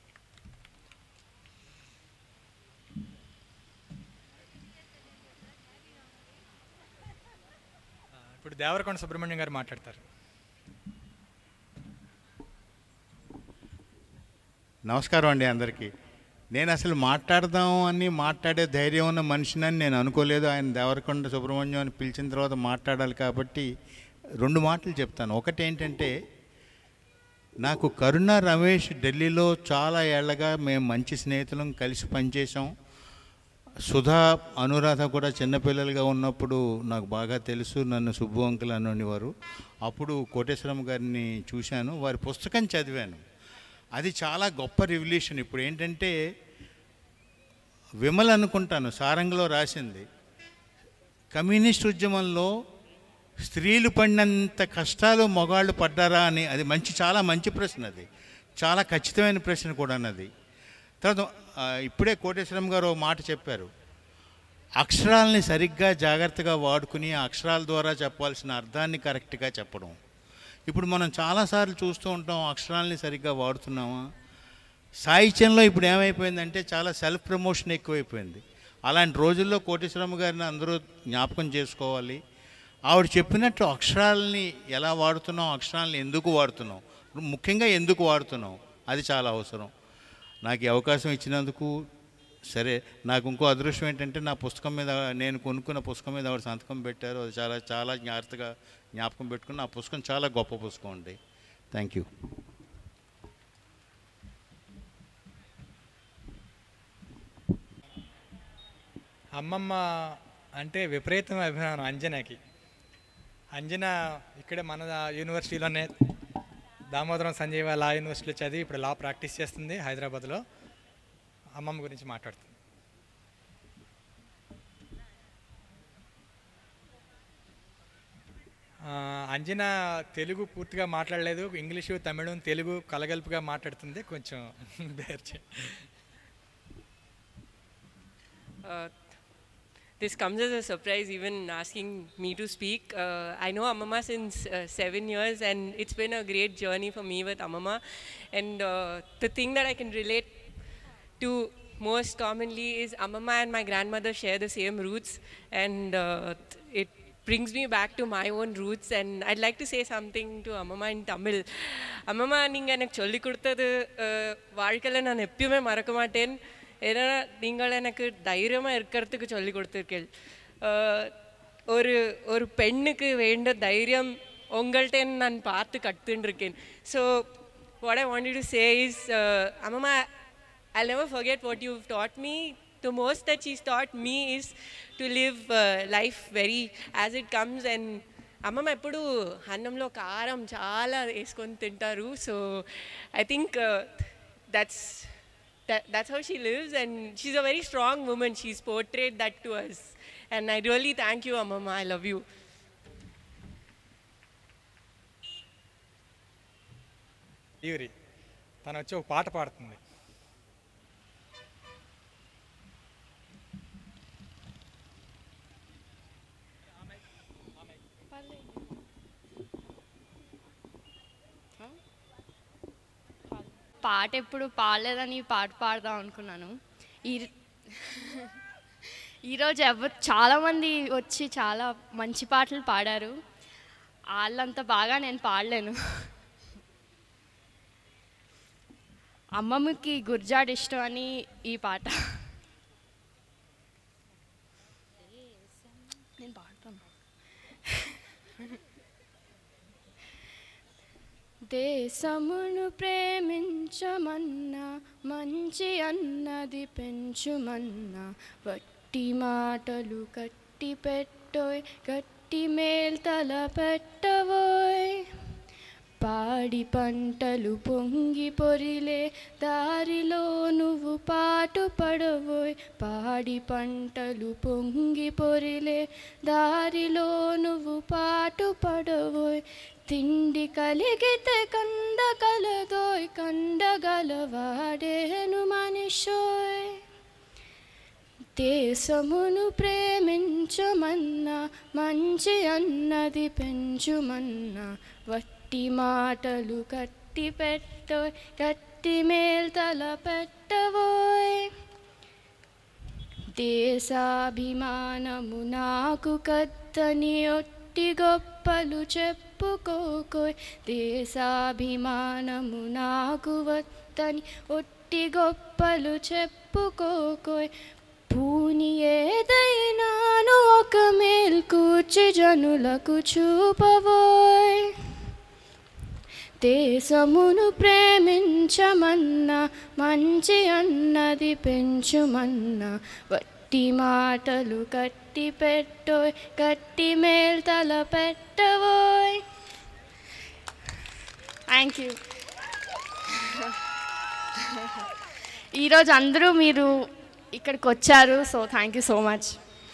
ఇప్పుడు దేవరకొండ సుబ్రహ్మణ్యం గారు మాట్లాడతారు నమస్కారం అండి అందరికీ నేను అసలు మాట్లాడదాం అని మాట్లాడే ధైర్యం ఉన్న మనిషినని నేను అనుకోలేదు ఆయన దేవరకొండ సుబ్రహ్మణ్యం అని పిలిచిన తర్వాత మాట్లాడాలి కాబట్టి రెండు మాటలు చెప్తాను ఒకటి ఏంటంటే నాకు కరుణ రమేష్ ఢిల్లీలో చాలా ఏళ్ళగా మేము మంచి స్నేహితులం కలిసి పనిచేసాం సుధా అనురాధ కూడా చిన్నపిల్లలుగా ఉన్నప్పుడు నాకు బాగా తెలుసు నన్ను సుబ్బు అంకుల్ అనేవారు అప్పుడు కోటేశ్వరం గారిని చూశాను వారి పుస్తకం చదివాను అది చాలా గొప్ప రివల్యూషన్ ఇప్పుడు ఏంటంటే విమల్ అనుకుంటాను సారంగలో రాసింది కమ్యూనిస్ట్ ఉద్యమంలో స్త్రీలు పడినంత కష్టాలు మగాళ్ళు పడ్డారా అని అది మంచి చాలా మంచి ప్రశ్న అది చాలా ఖచ్చితమైన ప్రశ్న కూడా అన్నది తర్వాత ఆ, ఇప్పుడే కోటేశ్వరం గారు ఒక మాట చెప్పారు అక్షరాలని సరిగ్గా జాగ్రత్తగా వాడుకుని ఆ అక్షరాల ద్వారా చెప్పాల్సిన అర్థాన్ని కరెక్ట్గా చెప్పడం ఇప్పుడు మనం చాలాసార్లు చూస్తూ ఉంటాం అక్షరాలని సరిగ్గా వాడుతున్నామా సాహిత్యంలో ఇప్పుడు ఏమైపోయిందంటే చాలా సెల్ఫ్ ప్రమోషన్ ఎక్కువైపోయింది అలాంటి రోజుల్లో కోటేశ్వరమ్మ గారిని అందరూ జ్ఞాపకం చేసుకోవాలి ఆవిడ చెప్పినట్టు అక్షరాలని ఎలా వాడుతున్నాం అక్షరాలని ఎందుకు వాడుతున్నాం ముఖ్యంగా ఎందుకు వాడుతున్నాం అది చాలా అవసరం నాకు ఈ అవకాశం ఇచ్చినందుకు సరే నాకు ఇంకో అదృష్టం ఏంటంటే నా పుస్తకం మీద నేను కొనుక్కున్న పుస్తకం మీద ఆవిడ సంతకం పెట్టారు అది చాలా చాలా జాగ్రత్తగా జ్ఞాపకం పెట్టుకుని ఆ పుస్తకం చాలా గొప్ప పుస్తకం అండి థ్యాంక్ యూ అమ్మమ్మ అంటే విపరీతం అభిమానం అంజనాకి అంజన ఇక్కడే మన యూనివర్సిటీలోనే దామోదరం సంజీవ లా యూనివర్సిటీలో చదివి ఇప్పుడు లా ప్రాక్టీస్ చేస్తుంది హైదరాబాద్లో అమ్మమ్మ గురించి మాట్లాడుతుంది ఆ, అంజన తెలుగు పూర్తిగా మాట్లాడలేదు ఇంగ్లీషు తమిళం తెలుగు కలగలుపుగా మాట్లాడుతుంది కొంచెం బేర్ చే Uh, this comes as a surprise, even asking me to speak. Uh, I know Amama since uh, seven years, and it's been a great journey for me with Amama. And uh, the thing that I can relate to most commonly is Amama and my grandmother share the same roots, and uh, it brings me back to my own roots. And I'd like to say something to Amama in Tamil. Amama, நீங்கள் எனக்கு சொல்லி கொடுத்தது வாழ்க்கையில் நான் எப்பயுமே மறக்க மாட்டேன் ஏன்னா நீங்கள் எனக்கு தைரியமாக இருக்கிறதுக்கு சொல்லி கொடுத்துருக்கீள் அஹ், ஒரு ஒரு பெண்ணுக்கு வேண்ட தைரியம் உங்கள்கிட்ட நான் பார்த்து கற்றுன்னு இருக்கேன் so what I wanted to say is, uh, Amama, I'll never forget what you've taught me. The most that she's taught me is to live uh, life very as it comes and అమ్మమ్మ ఎప్పుడు అన్నంలో కారం చాలా వేసుకొని తింటారు so I think that's that, that's how she lives, and she's a very strong woman. She's portrayed that to us. And I really thank you, Amama. I love you. ఈవిరి తను వచ్చి ఒక పాట పాడుతుంది పాట ఎప్పుడు పాడలేదని ఈ పాట పాడదాం అనుకున్నాను ఈ ఈరోజు ఎవరు చాలామంది వచ్చి చాలా మంచి పాటలు పాడారు వాళ్ళంత బాగా నేను పాడలేను అమ్మమ్మకి గుర్జాడ్ ఇష్టం అని ఈ పాట నేను పాడతాను దేశమును ప్రేమించమన్నా మంచి అన్నది పెంచుమన్నా వట్టి మాటలు కట్టి పెట్టోయ్ గట్టి మేల్తల పెట్టవోయ్ పాడి పంటలు పొంగి పొరిలే దారిలో నువ్వు పాటు పడవోయ్ పాడి పంటలు పొంగి పొరిలే దారిలో నువ్వు పాటు పడవోయ్ తిండి కలిగితే కంద కలదోయ్ కండగలవాడేను మనిషోయ్ దేశమును ప్రేమించమన్నా మంచి అన్నది పెంచుమన్నా వట్టి మాటలు కట్టి పెట్టోయ్ కట్టి మేల్తల పెట్టవోయ్ దేశాభిమానము నాకు కత్తని ఒట్టి గొప్పలు చెప్పుకోకోయ్ దేశాభిమానము నాకు వత్తని ఒట్టి గొప్పలు చెప్పుకోకోయ్ పూని ఏదైనాను ఒక మేల్ కూర్చి జనులకు చూపవోయ్ దేశమును ప్రేమించమన్నా మంచి అన్నది పెంచుమన్నా వట్టి మాటలు కట్టి పెట్టోయ్ కట్టి మేల్తల పెట్టవోయ్ థ్యాంక్ యూ ఈరోజు అందరూ మీరు ఇక్కడికి వచ్చారు so thank you so much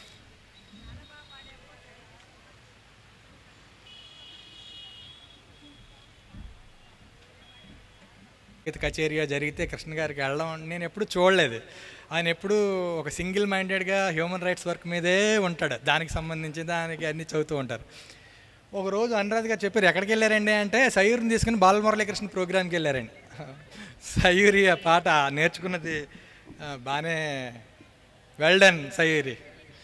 సంగీత కచేరీగా జరిగితే కృష్ణ గారికి వెళ్ళడం నేను ఎప్పుడు చూడలేదు ఆయన ఎప్పుడు ఒక సింగిల్ మైండెడ్గా హ్యూమన్ రైట్స్ వర్క్ మీదే ఉంటాడు దానికి సంబంధించి దానికి అన్ని చదువుతూ ఉంటారు ఒక రోజు అనురాధ్ గారు చెప్పారు ఎక్కడికి వెళ్ళారండి అంటే సయూరిని తీసుకుని బాలమురళీకృష్ణ ప్రోగ్రామ్కి వెళ్ళారండి సయూరి ఆ పాట నేర్చుకున్నది ఆ, బాగానే వెల్డన్ సయూరి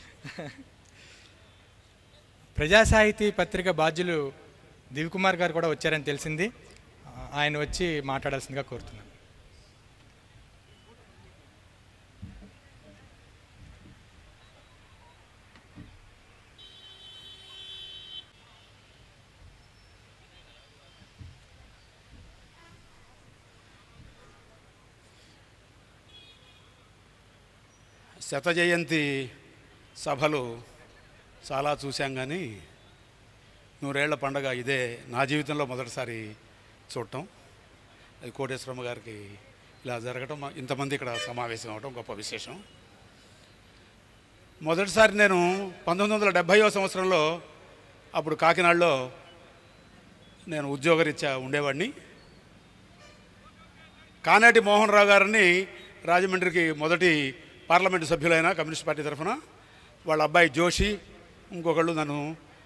ప్రజాసాహితీ పత్రిక బాధ్యులు దివికుమార్ గారు కూడా వచ్చారని తెలిసింది ఆ, ఆయన వచ్చి మాట్లాడాల్సిందిగా కోరుతున్నాను శత జయంతి సభలు చాలా చూశాం కానీ నూరేళ్ల పండగ ఇదే నా జీవితంలో మొదటిసారి చూడటం అది కోటేశ్వరమ్మ గారికి ఇలా జరగటం మా- ఇంతమంది ఇక్కడ సమావేశం అవడం గొప్ప విశేషం మొదటిసారి నేను పంతొమ్మిది వందల డెబ్భైవ సంవత్సరంలో అప్పుడు కాకినాడలో నేను ఉద్యోగరీత్యా ఉండేవాడిని కానేటి మోహన్ రావు గారిని రాజమండ్రికి మొదటి పార్లమెంటు సభ్యులైన కమ్యూనిస్ట్ పార్టీ తరఫున వాళ్ళ అబ్బాయి జోషి ఇంకొకళ్ళు నన్ను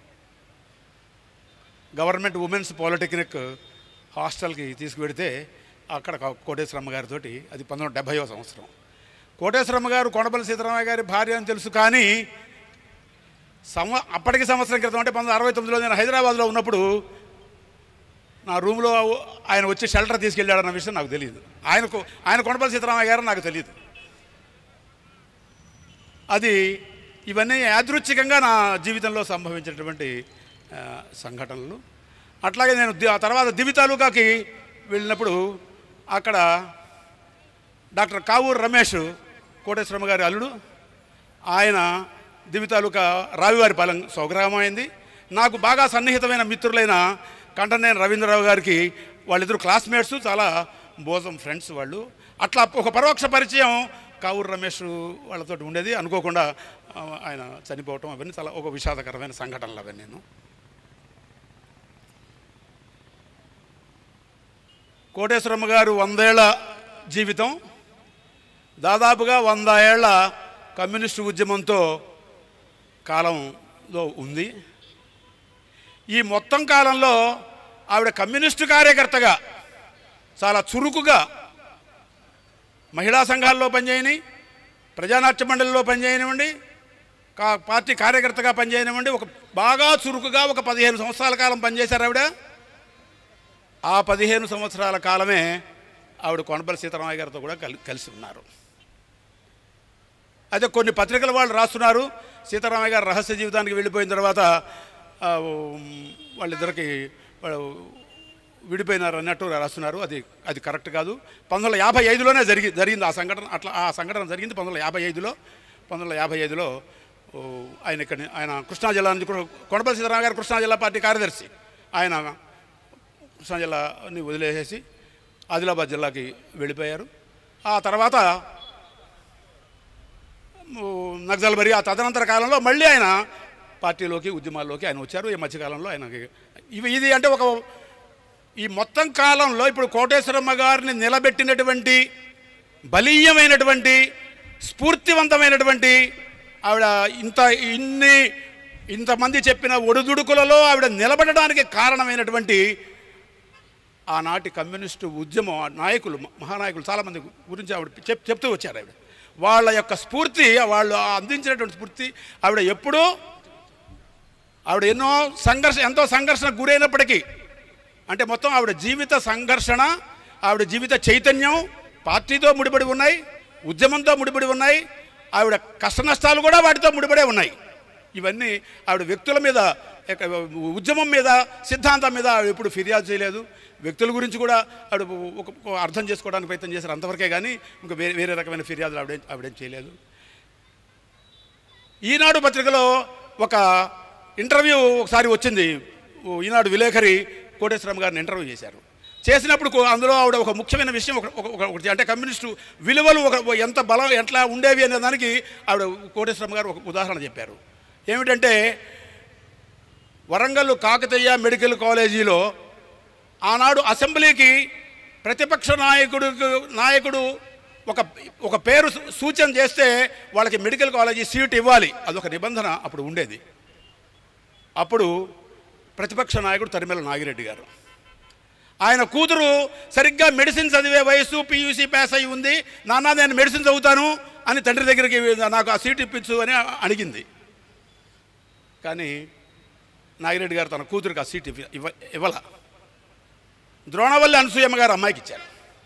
గవర్నమెంట్ ఉమెన్స్ పాలిటెక్నిక్ హాస్టల్కి తీసుకువెడితే అక్కడ కో- కోటేశ్వరమ్మ గారితో అది పంతొమ్మిది వందల డెబ్భైవ సంవత్సరం కోటేశ్వరమ్మ గారు కొండపల్లి సీతారామయ్య గారి భార్య అని తెలుసు కానీ సంవ అప్పటికి సంవత్సరం క్రితం అంటే పంతొమ్మిది అరవై తొమ్మిదిలో నేను హైదరాబాద్లో ఉన్నప్పుడు నా రూమ్లో ఆయన వచ్చి షెల్టర్ తీసుకెళ్ళాడన్న విషయం నాకు తెలియదు ఆయనకు ఆయన కొండపల్లి సీతారామయ్య గారు నాకు తెలియదు అది ఇవన్నీ యాదృచ్ఛికంగా నా జీవితంలో సంభవించినటువంటి ఆ, సంఘటనలు అట్లాగే నేను ది- ఆ తర్వాత దివి తాలూకాకి వెళ్ళినప్పుడు అక్కడ డాక్టర్ కావూరు రమేష్ కోటేశ్వరమ్మ గారి అల్లుడు ఆయన దివి తాలూకా రావివారిపాలెం స్వగ్రామం అయింది నాకు బాగా సన్నిహితమైన మిత్రులైన కంటనేని రవీంద్రరావు గారికి వాళ్ళిద్దరు క్లాస్మేట్స్ చాలా బోజం ఫ్రెండ్స్ వాళ్ళు అట్లా ఒక పరోక్ష పరిచయం కావూరు రమేష్ వాళ్ళతో ఉండేది అనుకోకుండా ఆ, ఆయన చనిపోవటం అవన్నీ చాలా ఒక విషాదకరమైన సంఘటనలు అవన్నీ నేను కోటేశ్వరమ్మ గారు వందేళ్ల జీవితం దాదాపుగా వంద ఏళ్ల కమ్యూనిస్టు ఉద్యమంతో కాలంలో ఉంది ఈ మొత్తం కాలంలో ఆవిడ కమ్యూనిస్టు కార్యకర్తగా చాలా చురుకుగా మహిళా సంఘాల్లో పనిచేయని ప్రజానాట్య మండలిలో పనిచేయనివ్వండి కా పార్టీ కార్యకర్తగా పనిచేయనివ్వండి ఒక బాగా చురుకుగా ఒక పదిహేను సంవత్సరాల కాలం పనిచేశారు ఆవిడ ఆ పదిహేను సంవత్సరాల కాలమే ఆవిడ కొనపల్లి సీతారామయ్య గారితో కూడా కలి కలిసి ఉన్నారు అయితే కొన్ని పత్రికల వాళ్ళు రాస్తున్నారు సీతారామయ్య గారు రహస్య జీవితానికి వెళ్ళిపోయిన తర్వాత ఆ, ఉమ్, వాళ్ళిద్దరికి వాళ్ళు విడిపోయినారు అన్నట్టు రాస్తున్నారు అది అది కరెక్ట్ కాదు పంతొమ్మిది వందల యాభై ఐదులోనే జరిగి జరిగింది ఆ సంఘటన అట్లా ఆ సంఘటన జరిగింది పంతొమ్మిది వందల యాభై ఐదులో పంతొమ్మిది వందల యాభై ఐదులో ఓ, ఆయన ఇక్కడ ఆయన కృష్ణా జిల్లా నుంచి కూడా- కొండపల్లి సీతారామ గారు కృష్ణా జిల్లా పార్టీ కార్యదర్శి ఆయన కృష్ణా జిల్లాని వదిలేసేసి ఆదిలాబాద్ జిల్లాకి వెళ్ళిపోయారు ఆ తర్వాత నగ్జల్బరి ఆ తదనంతర కాలంలో మళ్ళీ ఆయన పార్టీలోకి ఉద్యమాల్లోకి ఆయన వచ్చారు ఈ మధ్యకాలంలో ఆయనకి ఇవి ఇది అంటే ఒక ఈ మొత్తం కాలంలో ఇప్పుడు కోటేశ్వరమ్మ గారిని నిలబెట్టినటువంటి బలీయమైనటువంటి స్ఫూర్తివంతమైనటువంటి ఆవిడ ఇంత ఇన్ని ఇంతమంది చెప్పిన ఒడిదుడుకులలో ఆవిడ నిలబడడానికి కారణమైనటువంటి ఆనాటి కమ్యూనిస్టు ఉద్యమం ఆ నాయకులు మ- మహానాయకులు చాలామంది గురించి ఆవిడ చెప్ చెప్తూ వచ్చారు ఆవిడ వాళ్ళ యొక్క స్ఫూర్తి వాళ్ళు అందించినటువంటి స్ఫూర్తి ఆవిడ ఎప్పుడూ ఆవిడ ఎన్నో సంఘర్ష ఎంతో సంఘర్షణకు గురైనప్పటికీ అంటే మొత్తం ఆవిడ జీవిత సంఘర్షణ ఆవిడ జీవిత చైతన్యం పార్టీతో ముడిపడి ఉన్నాయి ఉద్యమంతో ముడిపడి ఉన్నాయి ఆవిడ కష్ట నష్టాలు కూడా వాటితో ముడిపడే ఉన్నాయి ఇవన్నీ ఆవిడ వ్యక్తుల మీద ఎక్క- ఉద్యమం మీద సిద్ధాంతం మీద ఆవిడ ఎప్పుడు ఫిర్యాదు చేయలేదు వ్యక్తుల గురించి కూడా ఆవిడ ఒక ఒక అర్థం చేసుకోవడానికి ప్రయత్నం చేశారు అంతవరకే కానీ ఇంకా వేరే వేరే రకమైన ఫిర్యాదులు ఆవిడ ఆవిడేం చేయలేదు ఈనాడు పత్రికలో ఒక ఇంటర్వ్యూ ఒకసారి వచ్చింది ఓ ఈనాడు విలేకరి కోటేశ్వరరావు గారిని ఇంటర్వ్యూ చేశారు చేసినప్పుడు కో- అందులో ఆవిడ ఒక ముఖ్యమైన విషయం ఒక ఒక- ఒక- ఒకటి అంటే కమ్యూనిస్టు విలువలు ఒక ఎంత బలం ఎట్లా ఉండేవి అనే దానికి ఆవిడ కోటేశ్వరరావు గారు ఒక ఉదాహరణ చెప్పారు ఏమిటంటే వరంగల్ కాకతీయ మెడికల్ కాలేజీలో ఆనాడు అసెంబ్లీకి ప్రతిపక్ష నాయకుడు నాయకుడు ఒక ఒక పేరు సూ- సూచన చేస్తే వాళ్ళకి మెడికల్ కాలేజీ సీట్ ఇవ్వాలి అదొక నిబంధన అప్పుడు ఉండేది అప్పుడు ప్రతిపక్ష నాయకుడు తరిమెల నాగిరెడ్డి గారు ఆయన కూతురు సరిగ్గా మెడిసిన్ చదివే వయసు పీయూసీ పాస్ అయి ఉంది నాన్న నేను మెడిసిన్ చదువుతాను అని తండ్రి దగ్గరికి నాకు ఆ సీట్ ఇప్పించు అని అడిగింది కానీ నాగిరెడ్డి గారు తన కూతురికి ఆ సీట్ ఇవ్వ ఇవ్వ ఇవ్వాల ద్రోణవల్లి అనసూయమ్మ గారు అమ్మాయికి ఇచ్చారు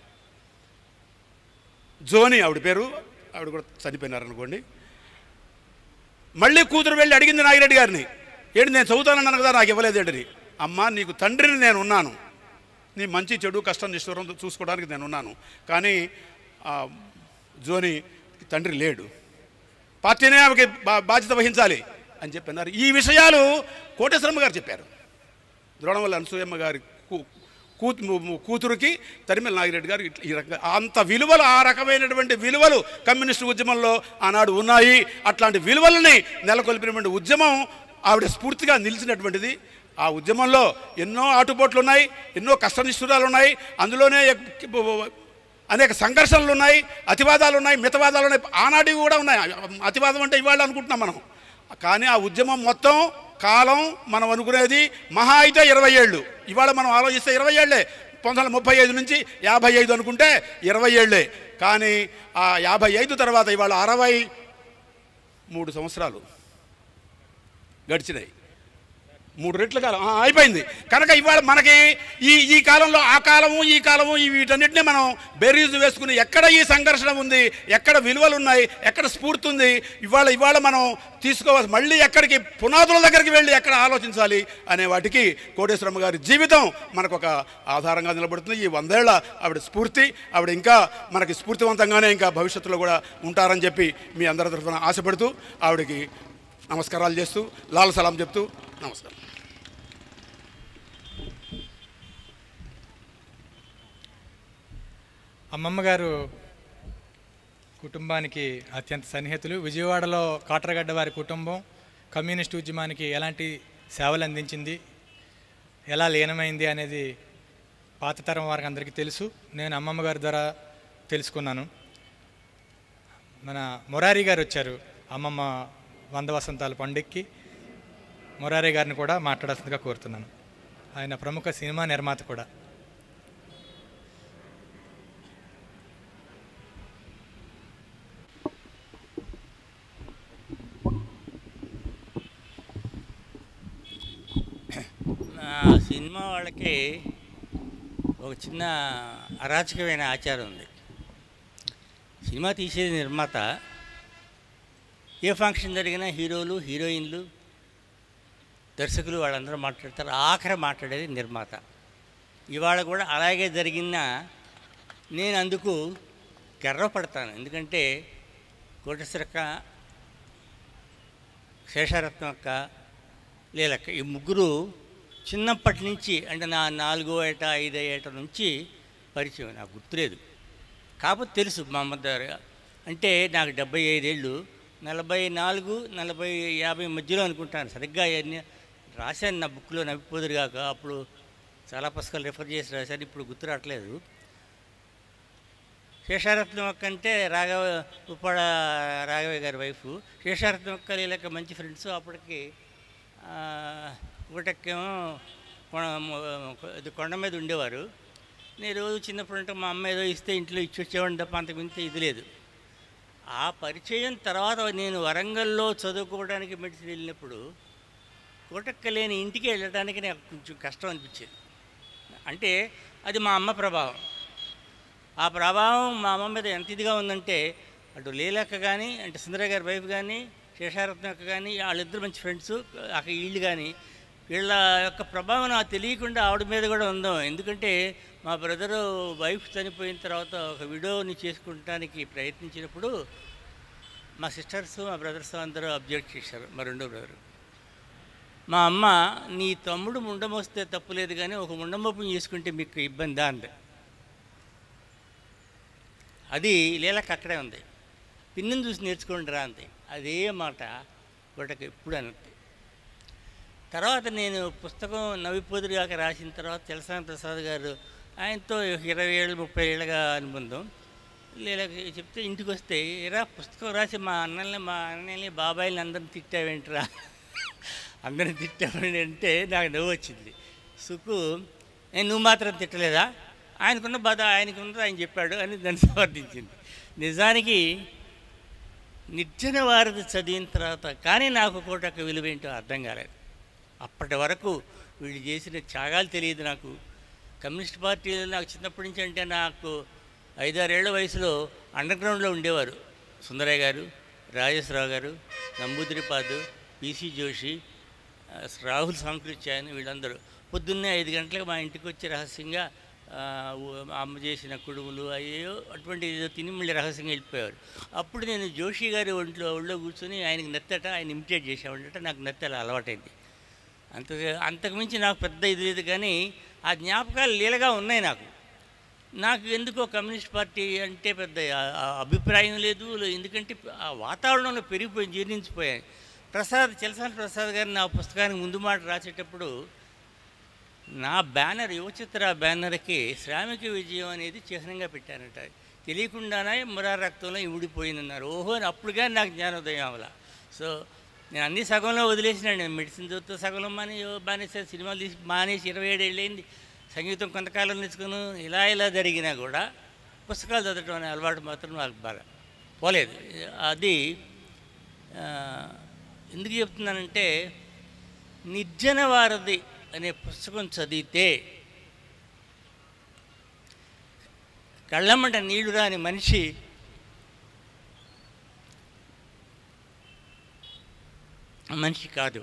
జోని ఆవిడ పేరు ఆవిడ కూడా చనిపోయినారు అనుకోండి మళ్ళీ కూతురు వెళ్ళి అడిగింది నాగిరెడ్డి గారిని ఏంటి నేను చదువుతానన్నాను కదా నాకు ఇవ్వలేదేంటని అమ్మ నీకు తండ్రిని నేను ఉన్నాను నీ మంచి చెడు కష్టం నిష్ఠూరం చూసుకోవడానికి నేను ఉన్నాను కానీ ఆ, జోని తండ్రి లేడు పార్టీనే ఆమెకి బా- బాధ్యత వహించాలి అని చెప్పన్నారు ఈ విషయాలు కోటేశ్వరమ్మ గారు చెప్పారు ద్రోణవల్లి అనసూయమ్మ గారి కూ- కూతు ము- కూతురికి తరిమెల నాగిరెడ్డి గారు ఇట్లా ఈ రకంగా అంత విలువలు ఆ రకమైనటువంటి విలువలు కమ్యూనిస్టు ఉద్యమంలో ఆనాడు ఉన్నాయి అట్లాంటి విలువలని నెలకొల్పినటువంటి ఉద్యమం ఆవిడ స్ఫూర్తిగా నిలిచినటువంటిది ఆ ఉద్యమంలో ఎన్నో ఆటుపోట్లు ఉన్నాయి ఎన్నో కష్టనిష్ఠురాలు ఉన్నాయి అందులోనే ఎక్- అనేక సంఘర్షణలు ఉన్నాయి అతివాదాలు ఉన్నాయి మితవాదాలు ఉన్నాయి ఆనాటివి కూడా ఉన్నాయి అతివాదం అంటే ఇవాళ అనుకుంటున్నాం మనం కానీ ఆ ఉద్యమం మొత్తం కాలం మనం అనుకునేది మహా అయితే ఇరవై ఏళ్ళు ఇవాళ మనం ఆలోచిస్తే ఇరవై ఏళ్ళే పంతొమ్మిది వందల ముప్పై ఐదు నుంచి యాభై ఐదు అనుకుంటే ఇరవై ఏళ్ళే కానీ ఆ యాభై ఐదు తర్వాత ఇవాళ అరవై మూడు సంవత్సరాలు గడిచినాయి మూడు రెట్ల కాలం ఆ, అయిపోయింది కనుక ఇవాళ మనకి ఈ ఈ కాలంలో ఆ కాలము ఈ కాలము ఈ వీటన్నిటిని మనం బెరీజు వేసుకుని ఎక్కడ ఈ సంఘర్షణ ఉంది ఎక్కడ విలువలు ఉన్నాయి ఎక్కడ స్ఫూర్తి ఉంది ఇవాళ ఇవాళ మనం తీసుకోవాల్సి మళ్ళీ ఎక్కడికి పునాదుల దగ్గరికి వెళ్ళి ఎక్కడ ఆలోచించాలి అనే వాటికి కోటేశ్వరమ్మ గారి జీవితం మనకు ఒక ఆధారంగా నిలబడుతుంది ఈ వందేళ్ల ఆవిడ స్ఫూర్తి ఆవిడ ఇంకా మనకి స్ఫూర్తివంతంగానే ఇంకా భవిష్యత్తులో కూడా ఉంటారని చెప్పి మీ అందరి తరఫున ఆశపడుతూ ఆవిడకి నమస్కారాలు చేస్తూ లాల్ సలాం చెప్తూ నమస్కారం అమ్మమ్మ గారు కుటుంబానికి అత్యంత సన్నిహితులు విజయవాడలో కాట్రగడ్డ వారి కుటుంబం కమ్యూనిస్ట్ ఉద్యమానికి ఎలాంటి సేవలు అందించింది ఎలా లీనమైంది అనేది పాత తరం వారికి అందరికీ తెలుసు నేను అమ్మమ్మ గారి ద్వారా తెలుసుకున్నాను మన మొరారి గారు వచ్చారు అమ్మమ్మ వంద వసంతాల పండుగకి మొరారి గారిని కూడా మాట్లాడాల్సిందిగా కోరుతున్నాను ఆయన ప్రముఖ సినిమా నిర్మాత కూడా ఆ సినిమా వాళ్ళకి ఒక చిన్న అరాచకమైన ఆచారం ఉంది సినిమా తీసేది నిర్మాత ఏ ఫంక్షన్ జరిగినా హీరోలు హీరోయిన్లు దర్శకులు వాళ్ళందరూ మాట్లాడతారు ఆఖరి మాట్లాడేది నిర్మాత ఇవాళ కూడా అలాగే జరిగినా నేను అందుకు గర్వపడతాను ఎందుకంటే కోటేశ్వరక్క శేషారత్నం అక్క లేలక్క ఈ ముగ్గురు చిన్నప్పటి నుంచి అంటే నా నాలుగో ఏట ఐదో ఏట నుంచి పరిచయం నాకు గుర్తులేదు కాకపోతే తెలుసు మా అమ్మ ద్వారా అంటే నాకు డెబ్బై ఐదేళ్ళు నలభై నాలుగు నలభై యాభై మధ్యలో అనుకుంటాను సరిగ్గా అవన్నీ రాశాను నా బుక్లో నవ్విపోదురు కాక అప్పుడు చాలా పుస్తకాలు రిఫర్ చేసి రాశాను ఇప్పుడు గుర్తు రావట్లేదు శేషారత్నం అక్క అంటే రాఘవ ఉప్పాడ రాఘవయ్య గారి వైఫ్ శేషారత్నం అక్క వీళ్ళకి మంచి ఫ్రెండ్స్ అప్పటికి ఆ, ఒకటేమో ఇది కొండ మీద ఉండేవారు నేను రోజు చిన్నప్పుడు అంటే మా అమ్మ ఏదో ఇస్తే ఇంట్లో ఇచ్చి వచ్చేవాడిని తప్ప అంతకు మించి ఇది లేదు ఆ పరిచయం తర్వాత నేను వరంగల్లో చదువుకోవడానికి మెడిసిన్ వెళ్ళినప్పుడు కోటక్క లేని ఇంటికి వెళ్ళడానికి నాకు కొంచెం కష్టం అనిపించేది అంటే అది మా అమ్మ ప్రభావం ఆ ప్రభావం మా అమ్మ మీద ఎంత ఇదిగా ఉందంటే అటు లీలక్క కానీ అంటే సుందరయ్య గారి వైఫ్ కానీ శేషారత్నం అక్క కానీ వాళ్ళిద్దరు మంచి ఫ్రెండ్స్ అక్క వీళ్ళు కానీ వీళ్ళ యొక్క ప్రభావం నాకు తెలియకుండా ఆవిడ మీద కూడా ఉందాం ఎందుకంటే మా బ్రదరు వైఫ్ చనిపోయిన తర్వాత ఒక విడోని చేసుకుంటానికి ప్రయత్నించినప్పుడు మా సిస్టర్స్ మా బ్రదర్స్ అందరూ అబ్జెక్ట్ చేశారు మా రెండో బ్రదరు మా అమ్మ నీ తమ్ముడు ముండమోస్తే తప్పులేదు కానీ ఒక ముండమోపం చేసుకుంటే మీకు ఇబ్బందా అంది అది లీలకి అక్కడే ఉంది పిన్నిని చూసి నేర్చుకోండి రా అంది అదే మాట వాటికి ఎప్పుడు అనంది తర్వాత నేను పుస్తకం నవ్విపోదురుగాక రాసిన తర్వాత తెలసాని ప్రసాద్ గారు ఆయనతో ఒక ఇరవై ఏళ్ళు ముప్పై ఏళ్ళగా అనుబంధం లీలకి చెప్తే ఇంటికి వస్తే ఎరా పుస్తకం రాసి మా అన్నల్ని మా అన్నల్ని బాబాయిని అందరిని తిట్టావేంట్రా అందరిని తిట్టామని అంటే నాకు నవ్వు వచ్చింది సుకు "ఏ, నువ్వు మాత్రం తిట్టలేదా ఆయనకున్న బాధ ఆయనకున్నది ఆయన చెప్పాడు అని దాన్ని సమర్థించింది నిజానికి నిర్జన వారధి చదివిన తర్వాత కానీ నాకు కోటకు విలువ ఏంటో అర్థం కాలేదు అప్పటి వరకు వీళ్ళు చేసిన త్యాగాలు తెలియదు నాకు కమ్యూనిస్ట్ పార్టీలో నాకు చిన్నప్పటి నుంచి అంటే నాకు ఐదారేళ్ల వయసులో అండర్ గ్రౌండ్లో ఉండేవారు సుందరయ్య గారు రాజేశ్వరరావు గారు నంబూదిరిపాదు పిసి జోషి ఆ, రాహుల్ సాంకృత్యాయని వీళ్ళందరూ పొద్దున్నే ఐదు గంటలకు మా ఇంటికి వచ్చి రహస్యంగా ఆ, ఊ- మా అమ్మ చేసిన కుడుములు అయ్యో అటువంటి ఏదో తిని మళ్ళీ రహస్యంగా వెళ్ళిపోయేవారు అప్పుడు నేను జోషి గారి ఒంట్లో ఒళ్ళో కూర్చొని ఆయనకి నత్తట ఆయన ఇమిటేట్ చేసేవాడట నాకు నత్తల అలవాటైంది అంత అంతకుమించి నాకు పెద్ద ఇది లేదు కానీ ఆ జ్ఞాపకాలు లీలగా ఉన్నాయి నాకు నాకు ఎందుకో కమ్యూనిస్ట్ పార్టీ అంటే పెద్ద ఆ- ఆ అభిప్రాయం లేదు లే- ఎందుకంటే ఆ వాతావరణంలో పెరిగిపోయి జీర్ణించిపోయాయి ప్రసాద్ చలసాని ప్రసాద్ గారు నా పుస్తకానికి ముందు మాట రాసేటప్పుడు నా బ్యానర్ యువచిత్ర బ్యానర్కి శ్రామిక విజయం అనేది చిహ్నంగా పెట్టారట తెలియకుండానే మురా రక్తంలో ఇమిడిపోయిందన్నారు ఓహో అని అప్పుడు కానీ నాకు జ్ఞానోదయం అవల సో నేను అన్ని సగంలో వదిలేసినాను నేను మెడిసిన్ చదువుతూ సగంలో మాని మానేసాను సినిమాలు తీసి మానేసి ఇరవై ఏడు ఏళ్ళైంది సంగీతం కొంతకాలం నేర్చుకుని ఇలా ఇలా జరిగినా కూడా పుస్తకాలు చదవడం అనే అలవాటు మాత్రం నాకు బాగా పోలేదు అది ఆ, ఎందుకు చెప్తున్నానంటే నిర్జన వారధి అనే పుస్తకం చదివితే కళ్ళమ్మట నీళ్లు రాని మనిషి మనిషి కాదు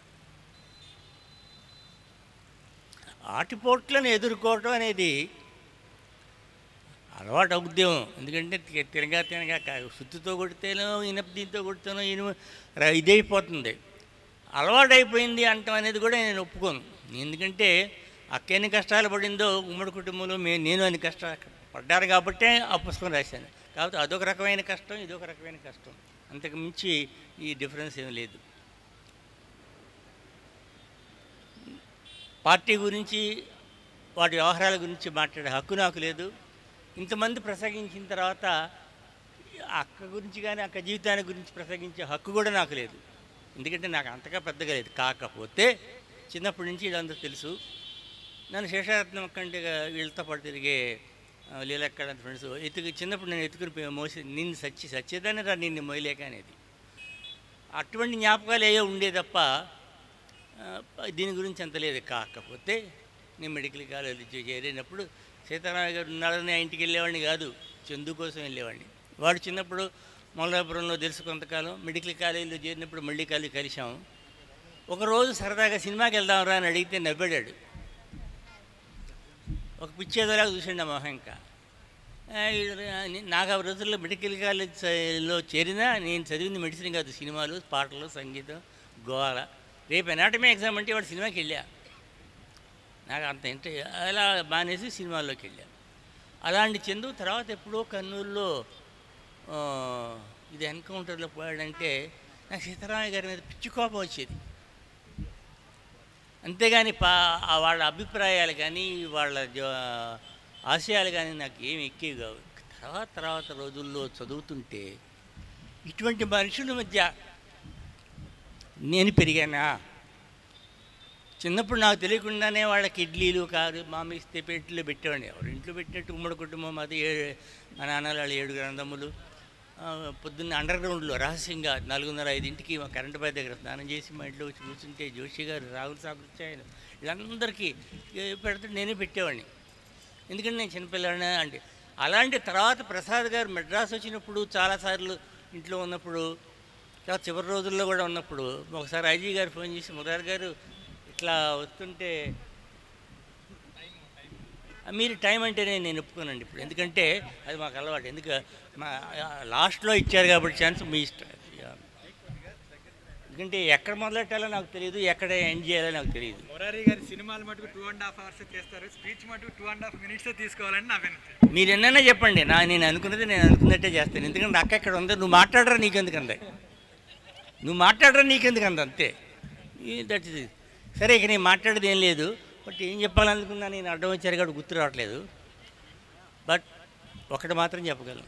ఆటిపోట్లను ఎదుర్కోవటం అనేది అలవాటు అవుద్దేమో ఎందుకంటే తి- తినగా తినగా కా- సుత్తితో కొడితేనో ఇనప దీంతో కొడితేనో ఇనుము ర- ఇదైపోతుంది అలవాటు అయిపోయింది అంటాం అనేది కూడా నేను ఒప్పుకోను ఎందుకంటే అక్క ఎన్ని కష్టాలు పడిందో ఉమ్మడి కుటుంబంలో మే నేను అన్ని కష్టాలు పడ్డారు కాబట్టే ఆ పుస్తకం రాశాను కాబట్టి అదొక రకమైన కష్టం ఇదొక రకమైన కష్టం అంతకు మించి ఈ డిఫరెన్స్ ఏం లేదు పార్టీ గురించి వాటి వ్యవహారాల గురించి మాట్లాడే హక్కు నాకు లేదు ఇంతమంది ప్రసంగించిన తర్వాత అక్క గురించి కానీ అక్క జీవితాన్ని గురించి ప్రసంగించే హక్కు కూడా నాకు లేదు ఎందుకంటే నాకు అంతగా పెద్దగా లేదు కాకపోతే చిన్నప్పటి నుంచి ఇదంతా తెలుసు నన్ను శేషరత్నం కంటే వీళ్ళతో పాటు తిరిగే ఆ, లీలక్కడ ఫ్రెండ్స్ ఎత్తుకు చిన్నప్పుడు నేను ఎత్తుకుని పోయి మోసి నిన్ను సచ్చి సచ్చేదాన్ని రా నిన్ను మోయలేక అనేది అటువంటి జ్ఞాపకాలు ఏవో ఉండే తప్ప ఆ, దీని గురించి అంత లేదు కాకపోతే నేను మెడికల్ కాలేజీ చేరినప్పుడు సీతారామయ్య గారు ఉన్నాడని ఆ ఇంటికి వెళ్ళేవాడిని కాదు చందు కోసం వెళ్ళేవాడిని వాడు చిన్నప్పుడు మొల్లాపురంలో తెలుసు కొంతకాలం మెడికల్ కాలేజీలో చేరినప్పుడు మళ్ళీ కాలేజీ కలిసాము ఒకరోజు సరదాగా సినిమాకి వెళ్దాంరా అని అడిగితే నవ్వాడాడు ఒక పిచ్చేదోలాగా చూసిండు ఆ మొహం ఇంకా ఆ, ఈడు- ఆ, నే- నాకు ఆ రోజుల్లో మెడికల్ కాలేజ్లో చేరినా నేను చదివింది మెడిసిన్ కాదు సినిమాలు పాటలు సంగీతం గోవాల రేపు ఎనాటమీ ఎగ్జామ్ అంటే వాడు సినిమాకి వెళ్ళా నాకు అంత ఇంట అలా మానేసి సినిమాల్లోకి వెళ్ళా అలాంటి చందు తర్వాత ఎప్పుడో కర్నూలులో ఆ, ఇది ఎన్కౌంటర్లో పోయాడంటే నాకు సీతారామయ్య గారి మీద పిచ్చి కోపం వచ్చేది అంతేగాని పా ఆ వాళ్ళ అభిప్రాయాలు కానీ వాళ్ళ జ- ఆశయాలు కానీ నాకు ఏమి ఎక్కేవి కావు తర్వాత తర్వాత రోజుల్లో చదువుతుంటే ఇటువంటి మనుషుల మధ్య నేను పెరిగానా చిన్నప్పుడు నాకు తెలియకుండానే వాళ్ళకి ఇడ్లీలు కారు మామ ఇస్తే పెట్టిలో పెట్టేవాడిని ఎవరు ఇంట్లో పెట్టినట్టు ఉమ్మడి కుటుంబం అది ఏ మా నాన్నలు వాళ్ళు ఏడుగురు అన్నదమ్ములు ఆ, పొద్దున్న అండర్ గ్రౌండ్లో రహస్యంగా నాలుగున్నర ఐదింటికి మా కరెంట్ బాయ్ దగ్గర స్నానం చేసి మా ఇంట్లో వచ్చి కూర్చుంటే జోషి గారు రాహుల్ సాగుచ్చాయలు వీళ్ళందరికీ ఏ పెడితే నేనే పెట్టేవాడిని ఎందుకంటే నేను చిన్నపిల్లాడినా అంటే అలాంటి తర్వాత ప్రసాద్ గారు మెడ్రాస్ వచ్చినప్పుడు చాలాసార్లు ఇంట్లో ఉన్నప్పుడు తర్వాత చివరి రోజుల్లో కూడా ఉన్నప్పుడు ఒకసారి ఐజీ గారు ఫోన్ చేసి మురారి గారు ఇట్లా వస్తుంటే మీరు టైం అంటేనే నేను ఒప్పుకోనండి ఇప్పుడు ఎందుకంటే అది మాకు అలవాటు ఎందుకు మా లాస్ట్లో ఇచ్చారు కాబట్టి ఛాన్స్ మీ ఇష్టం ఎందుకంటే ఎక్కడ మొదలెట్టాలో నాకు తెలియదు ఎక్కడ ఎండ్ చేయాలో నాకు తెలియదు మొరారి గారి సినిమాలు మటుకు టూ అండ్ హాఫ్ అవర్స్ చేస్తారు స్పీచ్ మటుకు టూ అండ్ హాఫ్ మినిట్స్ తీసుకోవాలని నా వినతి మీరు ఎన్నైనా చెప్పండి నా నేను అనుకున్నది నేను అనుకున్నట్టే చేస్తాను ఎందుకంటే అక్క ఎక్కడ ఉందో నువ్వు మాట్లాడరా నీకెందుకు అంద నువ్వు మాట్లాడరా నీకెందుకు అంద అంతే దట్ ఇస్ సరే ఇక నేను మాట్లాడేది ఏం లేదు బట్ ఏం చెప్పాలనుకున్నా నేను అడ్డం వచ్చారు కాబట్టి గుర్తు రావట్లేదు బట్ ఒకటి మాత్రం చెప్పగలను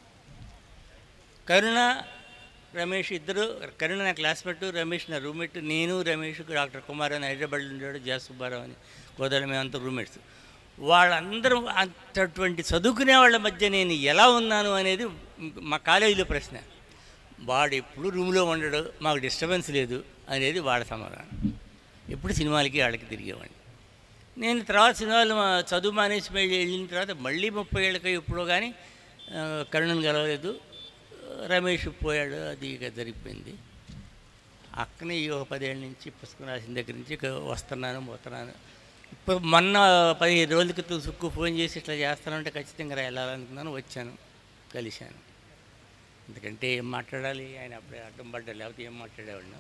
కరుణ రమేష్ ఇద్దరు కరుణ నా క్లాస్మేట్ రమేష్ నా రూమ్మేట్ నేను రమేష్ డాక్టర్ కుమార్ అని హైదరాబాద్లో ఉండేవాడు జా సుబ్బారావు అని గోదావరి మేమంతా రూమ్మేట్స్ వాళ్ళందరూ అంతటువంటి చదువుకునే వాళ్ళ మధ్య నేను ఎలా ఉన్నాను అనేది మా కాలేజీలో ప్రశ్న వాడు ఎప్పుడు రూమ్లో ఉండడు మాకు డిస్టర్బెన్స్ లేదు అనేది వాడ సమాధానం ఎప్పుడు సినిమాలకి వాళ్ళకి తిరిగేవాడిని నేను తర్వాత సినిమాలు మా- చదువు మానేసి మళ్ళీ వెళ్ళిన తర్వాత మళ్ళీ ముప్పై ఏళ్ళకి ఎప్పుడో కానీ ఆ, కరుణను గెలవలేదు రమేష్ పోయాడు అది ఇక జరిగిపోయింది అక్కనే ఈ ఒక పదేళ్ళ నుంచి పుస్తకం రాసిన దగ్గర నుంచి ఇక వస్తున్నాను పోతున్నాను ఇప్పుడు మొన్న పదిహేను రోజుల క్రితం సుక్కు ఫోన్ చేసి ఇట్లా చేస్తానంటే ఖచ్చితంగా వెళ్ళాలనుకున్నాను వచ్చాను కలిశాను ఎందుకంటే ఏం మాట్లాడాలి ఆయన అప్పుడే అడ్డం పడ్డాడు లేకపోతే ఏం మాట్లాడేవాడిని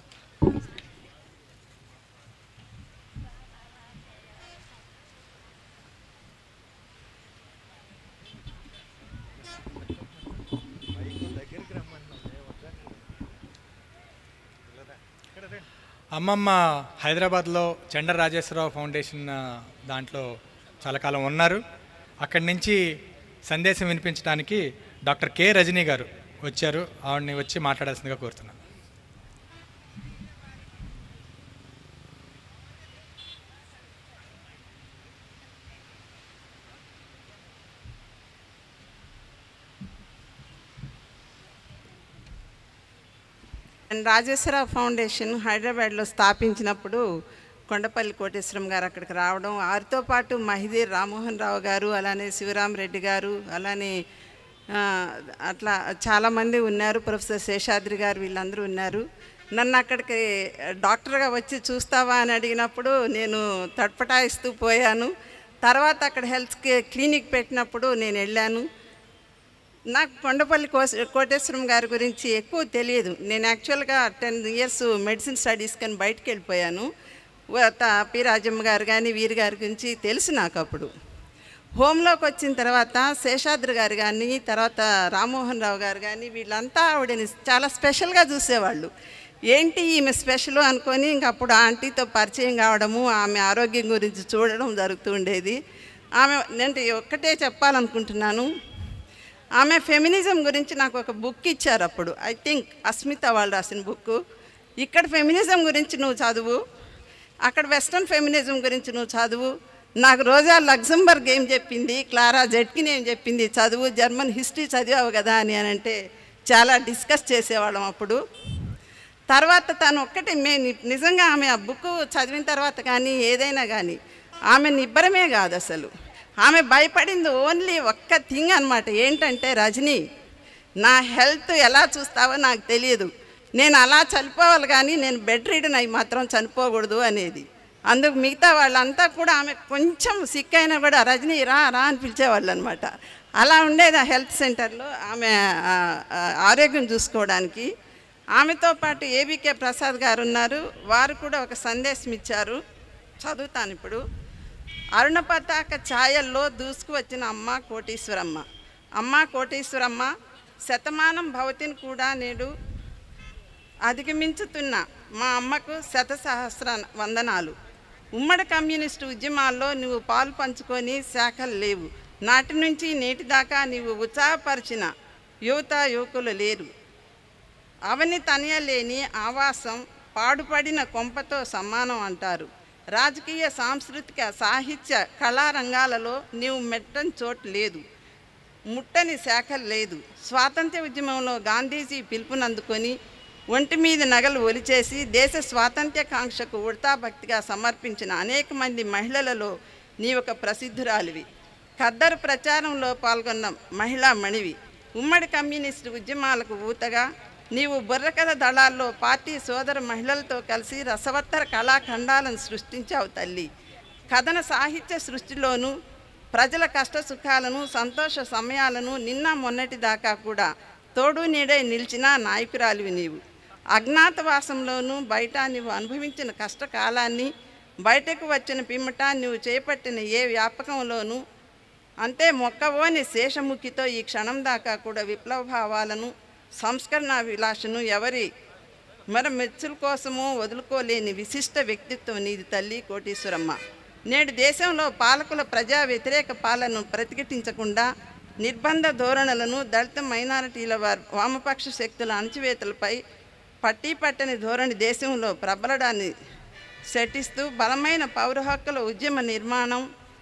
అమ్మమ్మ హైదరాబాద్లో చండర్ రాజేశ్వరరావు ఫౌండేషన్ ఆ, దాంట్లో చాలా కాలం ఉన్నారు అక్కడి నుంచి సందేశం వినిపించడానికి డాక్టర్ కె రజనీ గారు వచ్చారు ఆవిడని వచ్చి మాట్లాడాల్సిందిగా కోరుతున్నాను రాజేశ్వరరావు ఫౌండేషన్ హైదరాబాద్లో స్థాపించినప్పుడు కొండపల్లి కోటేశ్వరం గారు అక్కడికి రావడం వారితో పాటు మహిదీర్ రామ్మోహన్ రావు గారు అలానే శివరామరెడ్డి గారు అలానే ఆ, అట్లా చాలామంది ఉన్నారు ప్రొఫెసర్ శేషాద్రి గారు వీళ్ళందరూ ఉన్నారు నన్ను అక్కడికి డాక్టర్గా వచ్చి చూస్తావా అని అడిగినప్పుడు నేను తట్పటాయిస్తూ పోయాను తర్వాత అక్కడ హెల్త్ క్లినిక్ పెట్టినప్పుడు నేను వెళ్ళాను నాకు కొండపల్లి కోస్ కోటేశ్వరం గారి గురించి ఎక్కువ తెలియదు నేను యాక్చువల్గా టెన్ ఇయర్స్ మెడిసిన్ స్టడీస్ కానీ బయటికి వెళ్ళిపోయాను వ- త- పి రాజమ్మ గారు కానీ వీరి గారి గురించి తెలుసు నాకు అప్పుడు హోంలోకి వచ్చిన తర్వాత శేషాద్రి గారు కానీ తర్వాత రామ్మోహన్ రావు గారు కానీ వీళ్ళంతా ఆవిడని చాలా స్పెషల్గా చూసేవాళ్ళు ఏంటి ఈమె స్పెషల్ అనుకొని ఇంక అప్పుడు ఆంటీతో పరిచయం కావడము ఆమె ఆరోగ్యం గురించి చూడడం జరుగుతూ ఉండేది ఆమె నేను ఒక్కటే చెప్పాలనుకుంటున్నాను ఆమె ఫెమినిజం గురించి నాకు ఒక బుక్ ఇచ్చారు అప్పుడు ఐ థింక్ అస్మిత వాళ్ళు రాసిన బుక్ ఇక్కడ ఫెమినిజం గురించి నువ్వు చదువు అక్కడ వెస్ట్రన్ ఫెమినిజం గురించి నువ్వు చదువు నాకు రోజా లగ్జంబర్గ్ ఏం చెప్పింది క్లారా జెట్కిన్ ఏం చెప్పింది చదువు జర్మన్ హిస్టరీ చదివావు కదా అని అని అంటే చాలా డిస్కస్ చేసేవాళ్ళం అప్పుడు తర్వాత తను ఒక్కటి మే నిజంగా ఆమె ఆ బుక్ చదివిన తర్వాత కానీ ఏదైనా కానీ ఆమె నిబ్బరమే కాదు అసలు ఆమె భయపడింది ఓన్లీ ఒక్క థింగ్ అనమాట ఏంటంటే రజనీ నా హెల్త్ ఎలా చూస్తావో నాకు తెలియదు నేను అలా చనిపోవాలి కానీ నేను బెడ్ రీడన్ అయి మాత్రం చనిపోకూడదు అనేది అందుకు మిగతా వాళ్ళంతా కూడా ఆమె కొంచెం సిక్ అయినా కూడా రజనీ రా రా అని పిలిచేవాళ్ళు అనమాట అలా ఉండేది ఆ హెల్త్ సెంటర్లో ఆమె ఆ, ఆ, ఆరోగ్యం చూసుకోవడానికి ఆమెతో పాటు ఏబీకే ప్రసాద్ గారు ఉన్నారు వారు కూడా ఒక సందేశం ఇచ్చారు చదువుతాను ఇప్పుడు అరుణ పతాక ఛాయల్లో దూసుకు వచ్చిన అమ్మ కోటీశ్వరమ్మ అమ్మ కోటీశ్వరమ్మ శతమానం భవతిని కూడా నేడు అధిగమించుతున్న మా అమ్మకు శత సహస్ర వందనాలు ఉమ్మడి కమ్యూనిస్టు ఉద్యమాల్లో నువ్వు పాలు పంచుకొని శాఖలు లేవు నాటి నుంచి నేటి దాకా నీవు ఉత్సాహపరిచిన యువత యువకులు లేరు అవని తనయలేని ఆవాసం పాడుపడిన కొంపతో సమానం అంటారు రాజకీయ సాంస్కృతిక సాహిత్య కళారంగాలలో నీవు మెట్టని చోటు లేదు ముట్టని శాఖలు లేదు స్వాతంత్ర్య ఉద్యమంలో గాంధీజీ పిలుపునందుకొని ఒంటి మీద నగలు ఒలిచేసి దేశ స్వాతంత్ర్య కాంక్షకు ఉడతాభక్తిగా సమర్పించిన అనేక మంది మహిళలలో నీ ఒక ప్రసిద్ధురాలివి ఖద్దరు ప్రచారంలో పాల్గొన్న మహిళా మణివి ఉమ్మడి కమ్యూనిస్టు ఉద్యమాలకు ఊతగా నీవు బుర్రకథ దళాల్లో పార్టీ సోదర మహిళలతో కలిసి రసవత్తర కళాఖండాలను సృష్టించావు తల్లి కథన సాహిత్య సృష్టిలోనూ ప్రజల కష్ట సుఖాలను సంతోష సమయాలను నిన్న మొన్నటి దాకా కూడా తోడు నీడై నిలిచిన నాయకురాలివి నీవు అజ్ఞాతవాసంలోనూ బయట నీవు అనుభవించిన కష్టకాలాన్ని బయటకు వచ్చిన పిమ్మట నువ్వు చేపట్టిన ఏ వ్యాపకంలోనూ అంతే మొక్కవోని శేషముఖితో ఈ క్షణం దాకా కూడా విప్లవ భావాలను సంస్కరణ విలాసను ఎవరి మరి మెచ్చుల కోసమో వదులుకోలేని విశిష్ట వ్యక్తిత్వం నీది తల్లి కోటీశ్వరమ్మ నేడు దేశంలో పాలకుల ప్రజా వ్యతిరేక పాలనను ప్రతిఘటించకుండా నిర్బంధ ధోరణులను దళిత మైనారిటీల వారి వామపక్ష శక్తుల అణచివేతలపై పట్టీ పట్టని ధోరణి దేశంలో ప్రబలడాన్ని శటిస్తూ బలమైన పౌర హక్కుల ఉద్యమ నిర్మాణం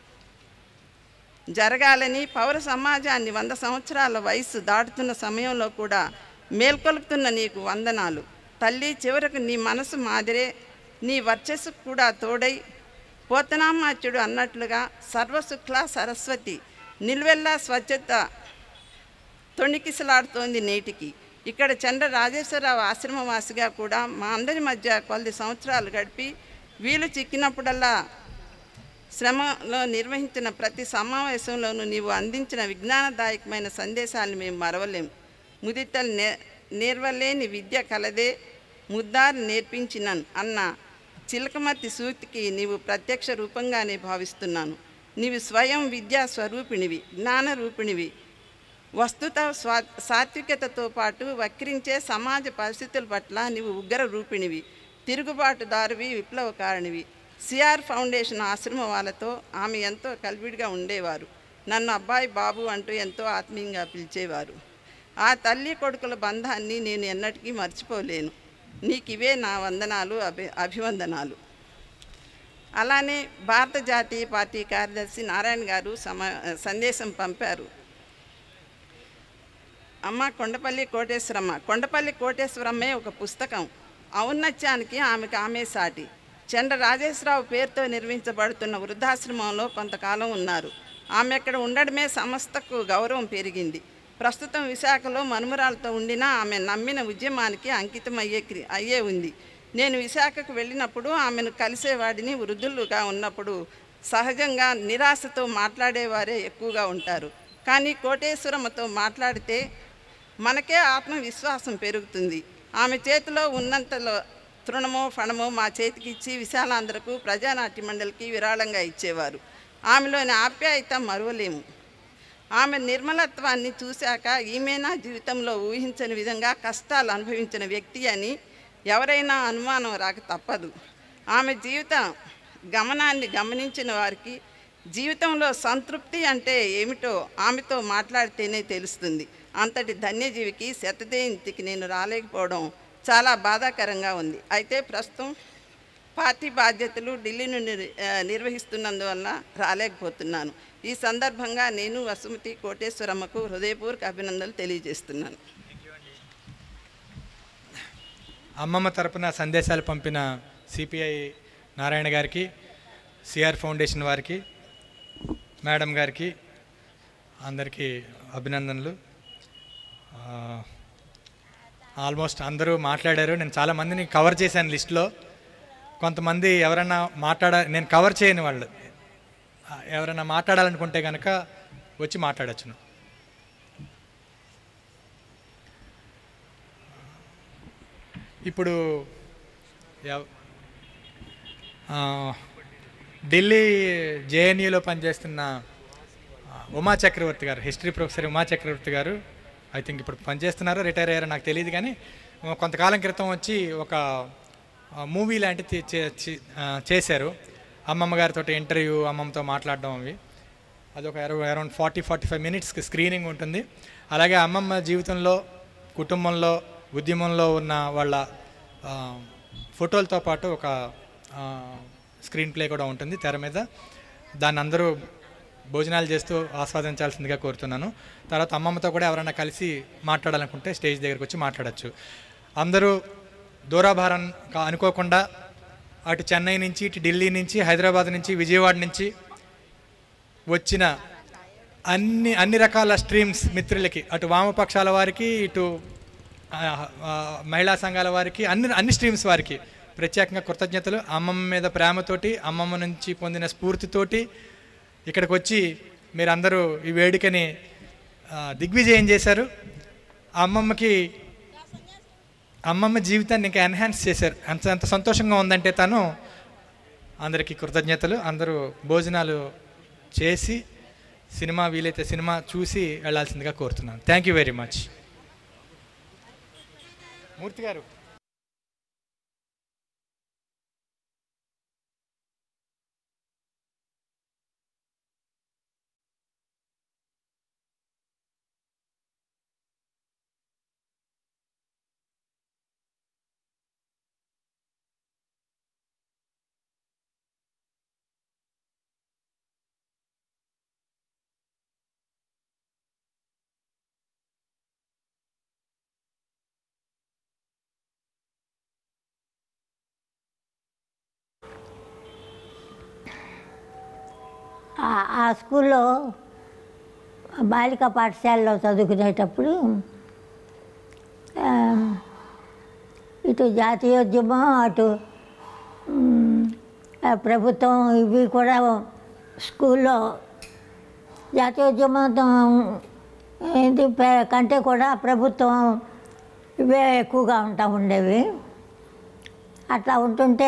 జరగాలని పౌర సమాజాన్ని వంద సంవత్సరాల వయసు దాటుతున్న సమయంలో కూడా మేల్కొల్పుతున్న నీకు వందనాలు తల్లి చివరకు నీ మనసు మాదిరే నీ వర్చస్సు కూడా తోడై పోతనామాచ్యుడు అన్నట్లుగా సర్వశుక్ల సరస్వతి నిల్వెల్లా స్వచ్ఛత తొణికిసలాడుతోంది నేటికి ఇక్కడ చంద్ర రాజేశ్వరరావు ఆశ్రమవాసిగా కూడా మా అందరి మధ్య కొద్ది సంవత్సరాలు గడిపి వీలు చిక్కినప్పుడల్లా శ్రమలో నిర్వహించిన ప్రతి సమావేశంలోనూ నీవు అందించిన విజ్ఞానదాయకమైన సందేశాలను మేము మరవలేం ముదితలు నే నేర్వలేని విద్య కలదే ముద్దారు నేర్పించినన్ అన్న చిలకమతి సూక్తికి నీవు ప్రత్యక్ష రూపంగానే భావిస్తున్నాను నీవు స్వయం విద్యా స్వరూపిణివి జ్ఞాన రూపిణివి వస్తుత స్వా సాత్వికతతో పాటు వక్రించే సమాజ పరిస్థితుల పట్ల నీవు ఉగ్ర రూపిణివి తిరుగుబాటుదారువి విప్లవకారిణివి సిఆర్ ఫౌండేషన్ ఆశ్రమ వాళ్ళతో ఆమె ఎంతో కలివిడిగా ఉండేవారు నన్ను అబ్బాయి బాబు అంటూ ఎంతో ఆత్మీయంగా పిలిచేవారు ఆ తల్లి కొడుకుల బంధాన్ని నేను ఎన్నటికీ మర్చిపోలేను నీకు ఇవే నా వందనాలు అభి అభివందనాలు అలానే భారత జాతీయ పార్టీ కార్యదర్శి నారాయణ గారు సమ సందేశం పంపారు అమ్మ కొండపల్లి కోటేశ్వరమ్మ కొండపల్లి కోటేశ్వరమ్మే ఒక పుస్తకం ఔన్నత్యానికి ఆమెకు ఆమె సాటి చంద్ర రాజేశ్వరరావు పేరుతో నిర్వహించబడుతున్న వృద్ధాశ్రమంలో కొంతకాలం ఉన్నారు ఆమె ఇక్కడ ఉండడమే సంస్థకు గౌరవం పెరిగింది ప్రస్తుతం విశాఖలో మనుమరాలతో ఉండినా ఆమె నమ్మిన ఉద్యమానికి అంకితం అయ్యే క్రి- అయ్యే ఉంది నేను విశాఖకు వెళ్ళినప్పుడు ఆమెను కలిసేవాడిని వృద్ధులుగా ఉన్నప్పుడు సహజంగా నిరాశతో మాట్లాడేవారే ఎక్కువగా ఉంటారు కానీ కోటేశ్వరమ్మతో మాట్లాడితే మనకే ఆత్మవిశ్వాసం పెరుగుతుంది ఆమె చేతిలో ఉన్నంతలో తృణమో ఫణమో మా చేతికి ఇచ్చి విశాలాంధ్రకు ప్రజానాట్య మండలికి విరాళంగా ఇచ్చేవారు ఆమెలోని ఆప్యాయత మరువలేము ఆమె నిర్మలత్వాన్ని చూశాక ఈమెనా జీవితంలో ఊహించని విధంగా కష్టాలు అనుభవించిన వ్యక్తి అని ఎవరైనా అనుమానం రాక తప్పదు ఆమె జీవిత గమనాన్ని గమనించిన వారికి జీవితంలో సంతృప్తి అంటే ఏమిటో ఆమెతో మాట్లాడితేనే తెలుస్తుంది అంతటి ధన్యజీవికి శతజయంతికి నేను రాలేకపోవడం చాలా బాధాకరంగా ఉంది అయితే ప్రస్తుతం పార్టీ బాధ్యతలు ఢిల్లీ నుండి ఆ, నిర్వహిస్తున్నందువల్ల రాలేకపోతున్నాను ఈ సందర్భంగా నేను వసుమతి కోటేశ్వరమ్మకు హృదయపూర్వక అభినందనలు తెలియజేస్తున్నాను అమ్మమ్మ తరపున సందేశాలు పంపిన సిపిఐ నారాయణ గారికి సిఆర్ ఫౌండేషన్ వారికి మేడం గారికి అందరికీ అభినందనలు ఆ, ఆల్మోస్ట్ అందరూ మాట్లాడారు నేను చాలా మందిని కవర్ చేశాను లిస్ట్లో కొంతమంది ఎవరైనా మాట్లాడ నేను కవర్ చేయని వాళ్ళు ఆ, ఎవరైనా మాట్లాడాలనుకుంటే కనుక వచ్చి మాట్లాడచ్చును ఇప్పుడు ఎవ- ఆ, ఢిల్లీ జేఎన్యూలో పనిచేస్తున్న ఆ, ఉమా చక్రవర్తి గారు హిస్టరీ ప్రొఫెసర్ ఉమా చక్రవర్తి గారు ఐ థింక్ ఇప్పుడు పనిచేస్తున్నారో రిటైర్ అయ్యారో నాకు తెలియదు కానీ ఆ, కొంతకాలం క్రితం వచ్చి ఒక మూవీ లాంటిది చే- చే- ఆ, చేశారు అమ్మమ్మ గారితో ఇంటర్వ్యూ అమ్మమ్మతో మాట్లాడడం అవి అదొక అరౌండ్ ఫార్టీ ఫార్టీ ఫైవ్ మినిట్స్కి స్క్రీనింగ్ ఉంటుంది అలాగే అమ్మమ్మ జీవితంలో కుటుంబంలో ఉద్యమంలో ఉన్న వాళ్ళ ఆ, ఫోటోలతో పాటు ఒక ఆ, స్క్రీన్ ప్లే కూడా ఉంటుంది తెర మీద దాన్ని అందరూ భోజనాలు చేస్తూ ఆస్వాదించాల్సిందిగా కోరుతున్నాను తర్వాత అమ్మమ్మతో కూడా ఎవరైనా కలిసి మాట్లాడాలనుకుంటే స్టేజ్ దగ్గరికి వచ్చి మాట్లాడచ్చు అందరూ దూరాభారం కా- అనుకోకుండా అటు చెన్నై నుంచి ఇటు ఢిల్లీ నుంచి హైదరాబాద్ నుంచి విజయవాడ నుంచి వచ్చిన అన్ని అన్ని రకాల స్ట్రీమ్స్ మిత్రులకి అటు వామపక్షాల వారికి ఇటు ఆ, ఆ, మహిళా సంఘాల వారికి అన్ని అన్ని స్ట్రీమ్స్ వారికి ప్రత్యేకంగా కృతజ్ఞతలు అమ్మమ్మ మీద ప్రేమతోటి అమ్మమ్మ నుంచి పొందిన స్ఫూర్తితోటి ఇక్కడికి వచ్చి మీరందరూ ఈ వేడుకని ఆ, దిగ్విజయం చేశారు ఆ అమ్మమ్మకి అమ్మమ్మ జీవితాన్ని ఇంకా ఎన్హాన్స్ చేశారు అంత అంత సంతోషంగా ఉందంటే తను అందరికీ కృతజ్ఞతలు అందరూ భోజనాలు చేసి సినిమా వీలైతే సినిమా చూసి వెళ్ళాల్సిందిగా కోరుతున్నాను thank you very much Murthy garu ఆ- ఆ స్కూల్లో బాలికా పాఠశాలలో చదువుకునేటప్పుడు ఆ, ఇటు జాతీయోద్యమం అటు మ్, ఆ ప్రభుత్వం ఇవి కూడా స్కూల్లో జాతీయోద్యమం ఏంటి పే- కంటే కూడా ప్రభుత్వం ఇవే ఎక్కువగా ఉంటా ఉండేవి అట్లా ఉంటుంటే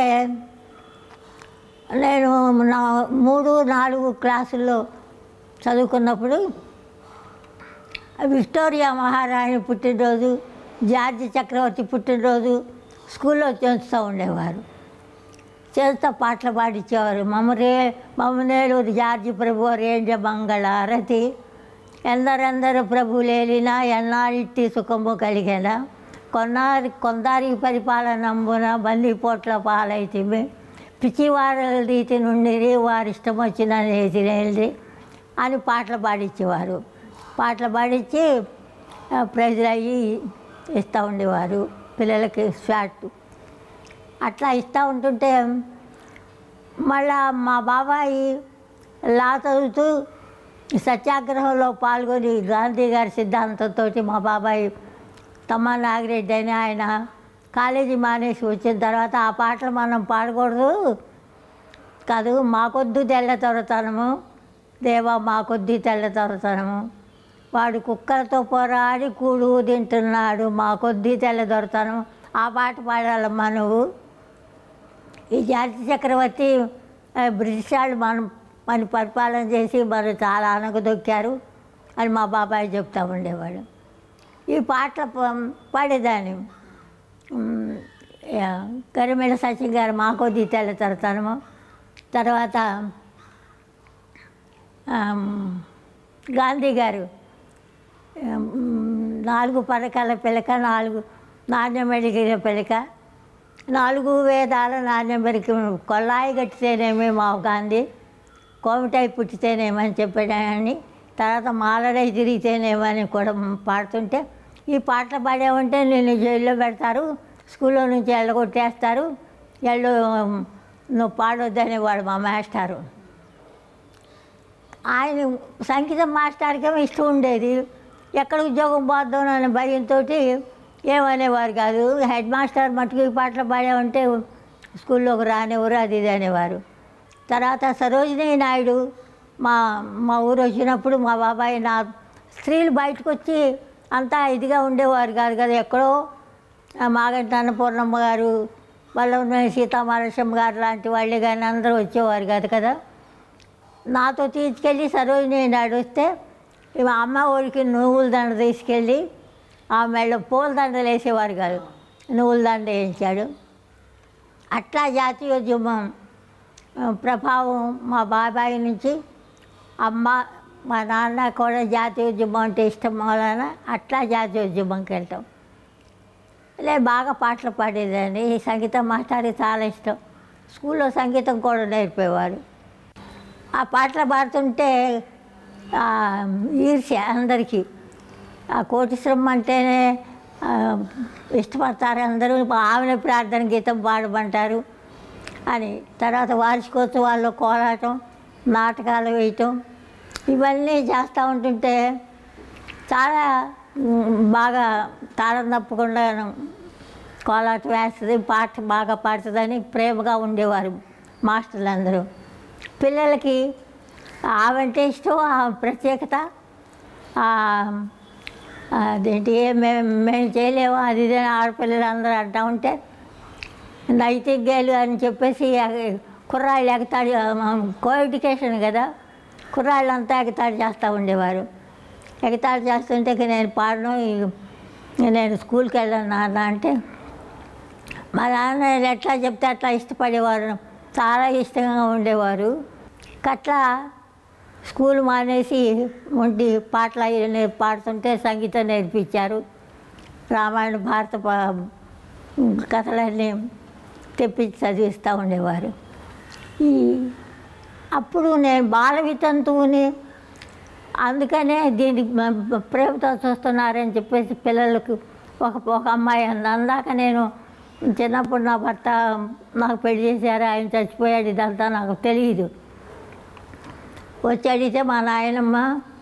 నేను నా మూడు నాలుగు క్లాసుల్లో చదువుకున్నప్పుడు విక్టోరియా మహారాణి పుట్టినరోజు జార్జి చక్రవర్తి పుట్టినరోజు స్కూల్లో చేస్తూ ఉండేవారు చేస్తూ పాటలు పాడించేవారు మమ్మరే మమ్మనేలూరు జార్జి ప్రభు రేంజ మంగళారతి ఎందరెందరు ప్రభులేలినా ఎన్నాళ్ళిట్టి సుఖము కలిగేనా కొన్నారి కొందారి పరిపాలనంబున బందిపోట్ల పాలైతిమి పిచ్చివారి రీతి నుండి వారి ఇష్టం వచ్చిన నేతినేది అని పాటలు పాడించేవారు పాటలు పాడించి ఆ, ప్రైజులు అయ్యి ఇస్తూ ఉండేవారు పిల్లలకి షార్ట్ అట్లా ఇస్తూ ఉంటుంటే మళ్ళా మా బాబాయి లా చదువుతూ సత్యాగ్రహంలో పాల్గొని గాంధీ గారి సిద్ధాంతంతో మా బాబాయ్ తమ్మ నాగిరెడ్డి అని ఆయన కాలేజీ మానేసి వచ్చిన తర్వాత ఆ పాటలు మనం పాడకూడదు కాదు మాకొద్దు తెల్ల తొరతనము దేవా మాకొద్ది తెల్ల తొరతనము వాడు కుక్కలతో పోరాడి కూడు తింటున్నాడు మాకొద్ది తెల్ల దొరతనం ఆ పాట పాడాలమ్మా నువ్వు ఈ జాతి చక్రవర్తి ఆ, బ్రిటిష్ వాళ్ళు మనం మన పరిపాలన చేసి మరి చాలా అనగదొక్కారు అని మా బాబాయ్ చెప్తా ఉండేవాడు ఈ పాటలు ప- పాడేదాన్ని ఉమ్, యా, గరిమెడ సచిన్ గారు మా కొద్ది తెల్లతరతనము తర్వాత ఆమ్, గాంధీ గారు ఆమ్, నాలుగు పథకాల పిలక నాలుగు నాణ్యం మెడిగిన పిలక నాలుగు వేదాల నాణ్యం మెరికి కొల్లాయి కట్టితేనేమి మా గాంధీ కోమిటాయి పుట్టితేనేమని చెప్పాడని తర్వాత మాలడై తిరిగితేనేమని కూడా పాడుతుంటే ఈ పాటలు పాడామంటే నేను జైల్లో పెడతారు స్కూల్లో నుంచి ఎళ్ళగొట్టేస్తారు ఎళ్ళు నువ్వు పాడొద్దని వాడు మా మాస్టారు ఆయన సంగీతం మాస్టర్కేమో ఇష్టం ఉండేది ఎక్కడ ఉద్యోగం పోద్దాం అనే భయంతో ఏమనేవారు కాదు హెడ్ మాస్టర్ మటుకు ఈ పాటలు పాడామంటే స్కూల్లోకి రానివ్వరు అది ఇది అనేవారు తర్వాత సరోజినీ నాయుడు మా మా ఊరు వచ్చినప్పుడు మా బాబాయ్ నా స్త్రీలు బయటకు వచ్చి అంతా ఇదిగా ఉండేవారు కాదు కదా ఎక్కడో ఆ మాగంటి అన్నపూర్ణమ్మ గారు వాళ్ళ సీతామహాలక్ష్మి గారు లాంటి వాళ్ళే కానీ అందరూ వచ్చేవారు కాదు కదా నాతో తీసుకెళ్ళి సరోజిని నాడు వస్తే ఇవి అమ్మ ఊరికి నువ్వుల దండ తీసుకెళ్ళి ఆ మెళ్ళ పూల దండలు వేసేవారు కాదు నువ్వుల దండ వేయించాడు అట్లా జాతీయోద్యమం ఆ, ప్రభావం మా బాబాయ్ నుంచి అమ్మ మా నాన్న కూడా జాతీయోద్యమం అంటే ఇష్టం వలన అట్లా జాతీయోద్యమంకి వెళ్తాం లే బాగా పాటలు పాడేదాన్ని ఈ సంగీతం మాస్టర్కి చాలా ఇష్టం స్కూల్లో సంగీతం కూడా నేర్పేవారు ఆ పాటలు పాడుతుంటే ఆ, ఈర్ష్య అందరికీ ఆ కోటిశ్రమ అంటేనే ఆ, ఇష్టపడతారు అందరూ ఆమె ప్రార్థన గీతం పాడమంటారు అని తర్వాత వార్షికోత్సవాల్లో కోలాటం నాటకాలు వేయటం ఇవన్నీ చేస్తూ ఉంటుంటే చాలా మ్, బాగా తాళం తప్పకుండా కోలాటం వేస్తుంది పాట బాగా పాడుతుందని ప్రేమగా ఉండేవారు మాస్టర్లు అందరూ పిల్లలకి ఆవంటే ఇష్టం ఆ ప్రత్యేకత ఆ, అదేంటి మేము మేము చేయలేము అది ఇది అని ఆడపిల్లలు అందరూ అంటూ ఉంటే నైతిగ్యాలు అని చెప్పేసి ఎగ- కుర్రాళ్ళు ఎగతాడు కో ఎడ్యుకేషన్ కదా కుర్రాళ్ళంతా ఎగతాడు చేస్తూ ఉండేవారు ఎగతాడు చేస్తుంటే ఇక నేను పాడను ఇక నేను స్కూల్కి వెళ్ళాను నాన్న అంటే మా నాన్న ఎట్లా చెప్తే అట్లా ఇష్టపడేవారు చాలా ఇష్టంగా ఉండేవారు అట్లా స్కూల్ మానేసి ఉండి పాటలు అవి నే- పాడుతుంటే సంగీతం నేర్పించారు రామాయణ భారత ప- కథలన్నీ తెప్పించి చదివిస్తూ ఉండేవారు ఈ అప్పుడు నేను బాల వితంతువుని అందుకనే దీన్ని మ- ప్రేమతో చూస్తున్నారని చెప్పేసి పిల్లలకు ఒక ఒక అమ్మాయి అంది అందాక నేను చిన్నప్పుడు నా భర్త నాకు పెళ్లి చేశారు ఆయన చచ్చిపోయాడు ఇదంతా నాకు తెలియదు వచ్చి అడిగితే మా నాయనమ్మ